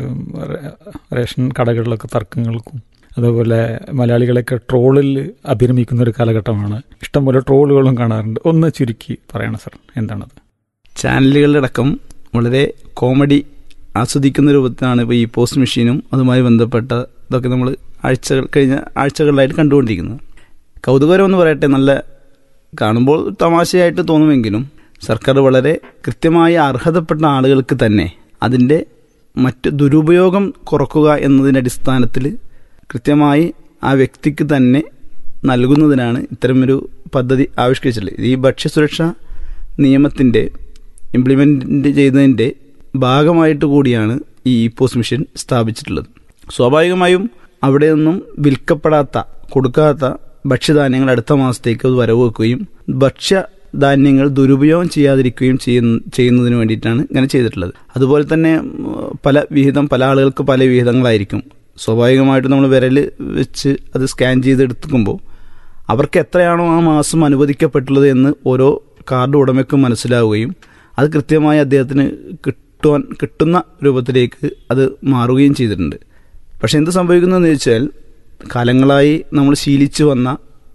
റേ- റേഷൻ കടകളിലൊക്കെ തർക്കങ്ങൾക്കും അതുപോലെ മലയാളികളെയൊക്കെ ട്രോളിൽ അഭിരമിക്കുന്ന ഒരു കാലഘട്ടമാണ് ഇഷ്ടംപോലെ ട്രോളുകളും കാണാറുണ്ട് ഒന്ന് ചുരുക്കി പറയണം സർ എന്താണത് ചാനലുകളുടെ അടക്കം വളരെ കോമഡി ആസ്വദിക്കുന്ന രൂപത്തിലാണ് ഇപ്പോൾ ഈ പോസ്റ്റ് മെഷീനും അതുമായി ബന്ധപ്പെട്ട ഇതൊക്കെ നമ്മൾ ആഴ്ചകൾ കഴിഞ്ഞ ആഴ്ചകളിലായിട്ട് കണ്ടുകൊണ്ടിരിക്കുന്നത് കൗതുകരം എന്ന് പറയട്ടെ നല്ല കാണുമ്പോൾ തമാശയായിട്ട് തോന്നുമെങ്കിലും സർക്കാർ വളരെ കൃത്യമായ അർഹതപ്പെട്ട ആളുകൾക്ക് തന്നെ അതിൻ്റെ മറ്റ് ദുരുപയോഗം കുറക്കുക എന്നതിൻ്റെ അടിസ്ഥാനത്തിൽ കൃത്യമായി ആ വ്യക്തിക്ക് തന്നെ നൽകുന്നതിനാണ് ഇത്തരമൊരു പദ്ധതി ആവിഷ്കരിച്ചിട്ടുള്ളത് ഈ ഭക്ഷ്യസുരക്ഷാ നിയമത്തിൻ്റെ ഇംപ്ലിമെൻ്റ് ചെയ്തതിൻ്റെ ഭാഗമായിട്ട് കൂടിയാണ് ഈ പോസ്റ്റ് മെഷീൻ സ്ഥാപിച്ചിട്ടുള്ളത് സ്വാഭാവികമായും അവിടെ നിന്നും വിൽക്കപ്പെടാത്ത കൊടുക്കാത്ത ഭക്ഷ്യധാന്യങ്ങൾ അടുത്ത മാസത്തേക്ക് അത് വരവ് വെക്കുകയും ഭക്ഷ്യധാന്യങ്ങൾ ദുരുപയോഗം ചെയ്യാതിരിക്കുകയും ചെയ്യുന്ന ചെയ്യുന്നതിന് വേണ്ടിയിട്ടാണ് ഇങ്ങനെ ചെയ്തിട്ടുള്ളത് അതുപോലെ തന്നെ ഉം, പല വിഹിതം പല ആളുകൾക്ക് പല വിഹിതങ്ങളായിരിക്കും സ്വാഭാവികമായിട്ടും നമ്മൾ വിരൽ വെച്ച് അത് സ്കാൻ ചെയ്തെടുക്കുമ്പോൾ അവർക്ക് എത്രയാണോ ആ മാസം അനുവദിക്കപ്പെട്ടുള്ളത് എന്ന് ഓരോ കാർഡ് ഉടമയ്ക്കും മനസ്സിലാവുകയും അത് കൃത്യമായി അദ്ദേഹത്തിന് കിട്ടുവാൻ കിട്ടുന്ന രൂപത്തിലേക്ക് അത് മാറുകയും ചെയ്തിട്ടുണ്ട് പക്ഷെ എന്ത് സംഭവിക്കുന്നതെന്ന് ചോദിച്ചാൽ കാലങ്ങളായി നമ്മൾ ശീലിച്ചു വന്ന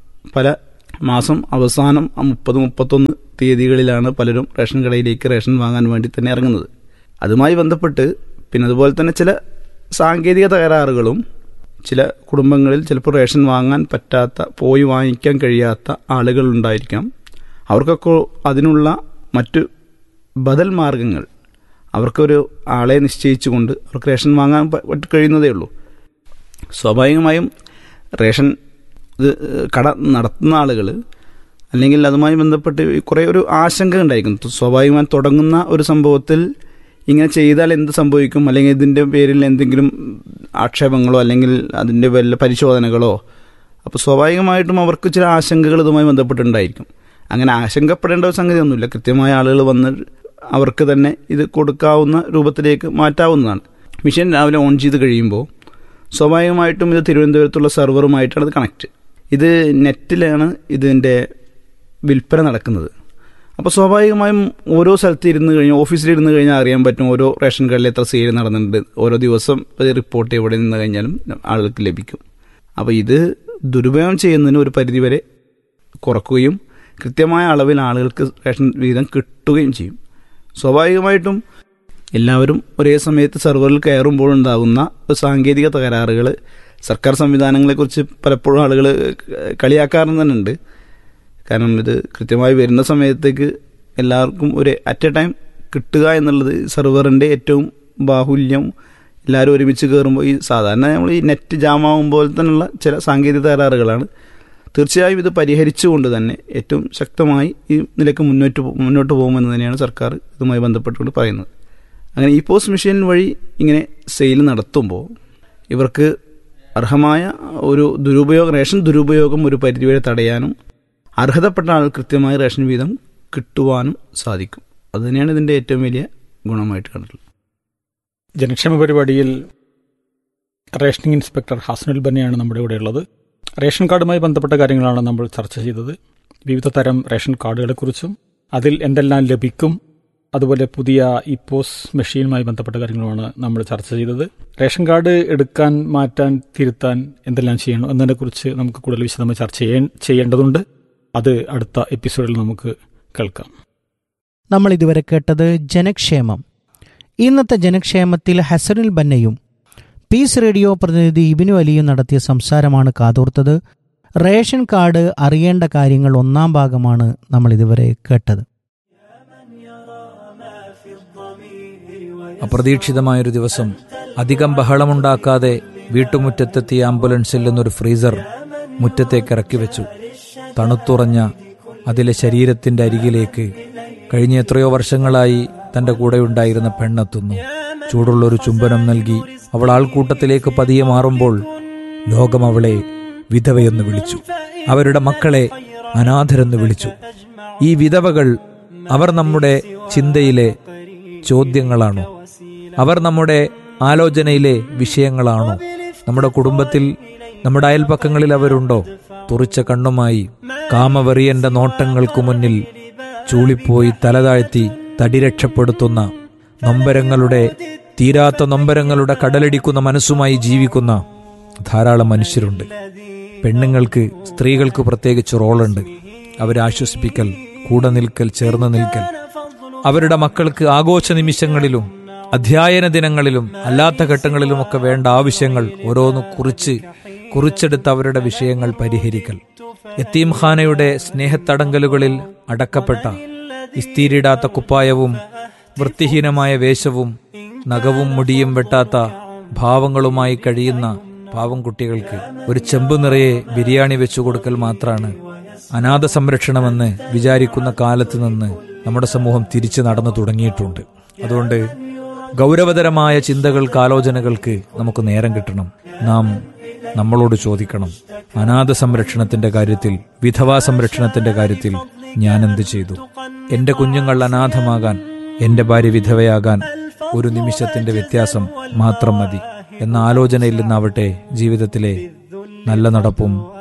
പല മാസം അവസാനം മുപ്പത് മുപ്പത്തൊന്ന് തീയതികളിലാണ് പലരും റേഷൻ കടയിലേക്ക് റേഷൻ വാങ്ങാൻ വേണ്ടി തന്നെ ഇറങ്ങുന്നത് അതുമായി ബന്ധപ്പെട്ട് പിന്നെ അതുപോലെ തന്നെ ചില സാങ്കേതിക തകരാറുകളും ചില കുടുംബങ്ങളിൽ ചിലപ്പോൾ റേഷൻ വാങ്ങാൻ പറ്റാത്ത പോയി വാങ്ങിക്കാൻ കഴിയാത്ത ആളുകൾ ഉണ്ടായിരിക്കാം അവർക്കൊക്കെ അതിനുള്ള മറ്റു ബദൽ മാർഗങ്ങൾ അവർക്കൊരു ആളെ നിശ്ചയിച്ചുകൊണ്ട് അവർക്ക് റേഷൻ വാങ്ങാൻ പ- പറ്റി കഴിയുന്നതേ ഉള്ളൂ സ്വാഭാവികമായും റേഷൻ ഇത് കട നടത്തുന്ന ആളുകൾ അല്ലെങ്കിൽ അതുമായി ബന്ധപ്പെട്ട് കുറേ ഒരു ആശങ്ക ഉണ്ടായിരിക്കും സ്വാഭാവികമായും തുടങ്ങുന്ന ഒരു സംഭവത്തിൽ ഇങ്ങനെ ചെയ്താൽ എന്ത് സംഭവിക്കും അല്ലെങ്കിൽ ഇതിൻ്റെ പേരിൽ എന്തെങ്കിലും ആക്ഷേപങ്ങളോ അല്ലെങ്കിൽ അതിൻ്റെ വല്ല പരിശോധനകളോ അപ്പോൾ സ്വാഭാവികമായിട്ടും അവർക്ക് ചില ആശങ്കകൾ ഇതുമായി ബന്ധപ്പെട്ടുണ്ടായിരിക്കും അങ്ങനെ ആശങ്കപ്പെടേണ്ട ഒരു സംഗതിയൊന്നുമില്ല കൃത്യമായ ആളുകൾ വന്ന് അവർക്ക് തന്നെ ഇത് കൊടുക്കാവുന്ന രൂപത്തിലേക്ക് മാറ്റാവുന്നതാണ് മെഷീൻ രാവിലെ ഓൺ ചെയ്ത് കഴിയുമ്പോൾ സ്വാഭാവികമായിട്ടും ഇത് തിരുവനന്തപുരത്തുള്ള സെർവറുമായിട്ടാണ് ഇത് കണക്റ്റ് ഇത് നെറ്റിലാണ് ഇതിൻ്റെ വിൽപ്പന നടക്കുന്നത് അപ്പോൾ സ്വാഭാവികമായും ഓരോ സ്ഥലത്ത് ഇരുന്ന് കഴിഞ്ഞാൽ ഓഫീസിലിരുന്ന് കഴിഞ്ഞാൽ അറിയാൻ പറ്റും ഓരോ റേഷൻ കാർഡിൽ എത്ര സെയിൽ നടന്നിട്ടുണ്ട് ഓരോ ദിവസം ഒരു റിപ്പോർട്ട് എവിടെ നിന്ന് കഴിഞ്ഞാലും ആളുകൾക്ക് ലഭിക്കും അപ്പോൾ ഇത് ദുരുപയോഗം ചെയ്യുന്നതിന് ഒരു പരിധിവരെ കുറക്കുകയും കൃത്യമായ അളവിൽ ആളുകൾക്ക് റേഷൻ വീതം കിട്ടുകയും ചെയ്യും സ്വാഭാവികമായിട്ടും എല്ലാവരും ഒരേ സമയത്ത് സെർവറിൽ കയറുമ്പോൾ ഉണ്ടാകുന്ന ഒരു സാങ്കേതിക തകരാറുകൾ സർക്കാർ സംവിധാനങ്ങളെക്കുറിച്ച് പലപ്പോഴും ആളുകൾ കളിയാക്കാറും തന്നെ ഉണ്ട് കാരണം ഇത് കൃത്യമായി വരുന്ന സമയത്തേക്ക് എല്ലാവർക്കും ഒരു അറ്റ് എ ടൈം കിട്ടുക എന്നുള്ളത് സെർവറിൻ്റെ ഏറ്റവും ബാഹുല്യം എല്ലാവരും ഒരുമിച്ച് കയറുമ്പോൾ ഈ സാധാരണ നമ്മൾ ഈ നെറ്റ് ജാമാവുമ്പോൾ തന്നെയുള്ള ചില സാങ്കേതിക തകരാറുകളാണ് തീർച്ചയായും ഇത് പരിഹരിച്ചുകൊണ്ട് തന്നെ ഏറ്റവും ശക്തമായി ഈ നിലക്ക് മുന്നോട്ട് പോ- മുന്നോട്ട് പോകുമെന്ന് തന്നെയാണ് സർക്കാർ ഇതുമായി ബന്ധപ്പെട്ടുകൊണ്ട് പറയുന്നത് അങ്ങനെ ഈ പോസ്റ്റ് മെഷീൻ വഴി ഇങ്ങനെ സെയിൽ നടത്തുമ്പോൾ ഇവർക്ക് അർഹമായ ഒരു ദുരുപയോഗം റേഷൻ ദുരുപയോഗം ഒരു പരിധിവരെ തടയാനും അർഹതപ്പെട്ട ആൾ കൃത്യമായി റേഷൻ വീതം കിട്ടുവാനും സാധിക്കും അതുതന്നെയാണ് ഇതിൻ്റെ ഏറ്റവും വലിയ ഗുണമായിട്ട് കണ്ടിട്ടുള്ളത് ജനക്ഷേമ പരിപാടിയിൽ റേഷനിങ് ഇൻസ്പെക്ടർ ഹസനുൽ ബന്നയാണ് നമ്മുടെ ഇവിടെ ഉള്ളത് റേഷൻ കാർഡുമായി ബന്ധപ്പെട്ട കാര്യങ്ങളാണ് നമ്മൾ ചർച്ച ചെയ്തത് വിവിധ തരം റേഷൻ കാർഡുകളെക്കുറിച്ചും അതിൽ എന്തെല്ലാം ലഭിക്കും അതുപോലെ പുതിയ ഈ പോസ് മെഷീനുമായി ബന്ധപ്പെട്ട കാര്യങ്ങളുമാണ് നമ്മൾ ചർച്ച ചെയ്തത് റേഷൻ കാർഡ് എടുക്കാൻ മാറ്റാൻ തിരുത്താൻ എന്തെല്ലാം ചെയ്യണം എന്നതിനെക്കുറിച്ച് നമുക്ക് കൂടുതൽ വിശദമായി ചർച്ച ചെയ്യേ- ചെയ്യേണ്ടതുണ്ട് അത് അടുത്ത എപ്പിസോഡിൽ നമുക്ക് കേൾക്കാം നമ്മൾ ഇതുവരെ കേട്ടത് ജനക്ഷേമം ഇന്നത്തെ ജനക്ഷേമത്തിൽ ഹസനുൽ ബന്നയും പീസ് റേഡിയോ പ്രതിനിധി ഇബിനു അലിയും നടത്തിയ സംസാരമാണ് കാതോർത്തത് റേഷൻ കാർഡ് അറിയേണ്ട കാര്യങ്ങൾ ഒന്നാം ഭാഗമാണ് നമ്മൾ ഇതുവരെ കേട്ടത് അപ്രതീക്ഷിതമായൊരു ദിവസം അധികം ബഹളമുണ്ടാക്കാതെ വീട്ടുമുറ്റത്തെത്തിയ ആംബുലൻസിൽ നിന്നൊരു ഫ്രീസർ മുറ്റത്തേക്ക് ഇറക്കി വെച്ചു തണുത്തുറഞ്ഞ അതിലെ ശരീരത്തിന്റെ അരികിലേക്ക് കഴിഞ്ഞ എത്രയോ വർഷങ്ങളായി തന്റെ കൂടെയുണ്ടായിരുന്ന പെണ്ണെത്തുന്നു ചൂടുള്ളൊരു ചുംബനം നൽകി അവൾ ആൾക്കൂട്ടത്തിലേക്ക് പതിയെ മാറുമ്പോൾ ലോകം അവളെ വിധവയെന്ന് വിളിച്ചു അവരുടെ മക്കളെ അനാഥരെന്ന് വിളിച്ചു ഈ വിധവകൾ അവർ നമ്മുടെ ചിന്തയിലെ ചോദ്യങ്ങളാണോ അവർ നമ്മുടെ ആലോചനയിലെ വിഷയങ്ങളാണോ നമ്മുടെ കുടുംബത്തിൽ നമ്മുടെ അയൽപക്കങ്ങളിൽ അവരുണ്ടോ തുറിച്ച കണ്ണുമായി കാമവെറിയന്റെ നോട്ടങ്ങൾക്കു മുന്നിൽ ചൂളിപ്പോയി തലതാഴ്ത്തി തടി രക്ഷപ്പെടുത്തുന്ന നൊമ്പരങ്ങളുടെ തീരാത്ത നൊമ്പരങ്ങളുടെ കടലടിക്കുന്ന മനസ്സുമായി ജീവിക്കുന്ന ധാരാളം മനുഷ്യരുണ്ട് പെണ്ണുങ്ങൾക്ക് സ്ത്രീകൾക്ക് പ്രത്യേകിച്ച് റോളുണ്ട് അവരെ ആശ്വസിപ്പിക്കൽ കൂടെ നിൽക്കൽ ചേർന്ന് നിൽക്കൽ അവരുടെ മക്കൾക്ക് ആഘോഷ നിമിഷങ്ങളിലും അധ്യയന ദിനങ്ങളിലും അല്ലാത്ത ഘട്ടങ്ങളിലുമൊക്കെ വേണ്ട ആവശ്യങ്ങൾ ഓരോന്ന് കുറിച്ച് കുറിച്ചെടുത്ത് അവരുടെ വിഷയങ്ങൾ പരിഹരിക്കൽ യത്തീംഖാനയുടെ സ്നേഹത്തടങ്കലുകളിൽ അടക്കപ്പെട്ട ഇസ്തീരിടാത്ത കുപ്പായവും വൃത്തിഹീനമായ വേഷവും നഖവും മുടിയും വെട്ടാത്ത ഭാവങ്ങളുമായി കഴിയുന്ന പാവം കുട്ടികൾക്ക് ഒരു ചെമ്പ് നിറയെ ബിരിയാണി വെച്ചു കൊടുക്കൽ മാത്രമാണ് അനാഥ സംരക്ഷണമെന്ന് വിചാരിക്കുന്ന കാലത്ത് നിന്ന് നമ്മുടെ സമൂഹം തിരിച്ചു നടന്നു തുടങ്ങിയിട്ടുണ്ട് അതുകൊണ്ട് ഗൗരവതരമായ ചിന്തകൾക്ക് ആലോചനകൾക്ക് നമുക്ക് നേരം കിട്ടണം നാം നമ്മളോട് ചോദിക്കണം അനാഥ സംരക്ഷണത്തിന്റെ കാര്യത്തിൽ വിധവാ സംരക്ഷണത്തിന്റെ കാര്യത്തിൽ ഞാൻ എന്ത് ചെയ്തു എന്റെ കുഞ്ഞുങ്ങൾ അനാഥമാകാൻ എന്റെ ഭാര്യ വിധവയാകാൻ ഒരു നിമിഷത്തിന്റെ വ്യത്യാസം മാത്രം മതി എന്ന ആലോചനയിൽ നിന്നാവട്ടെ ജീവിതത്തിലെ നല്ല നടപ്പും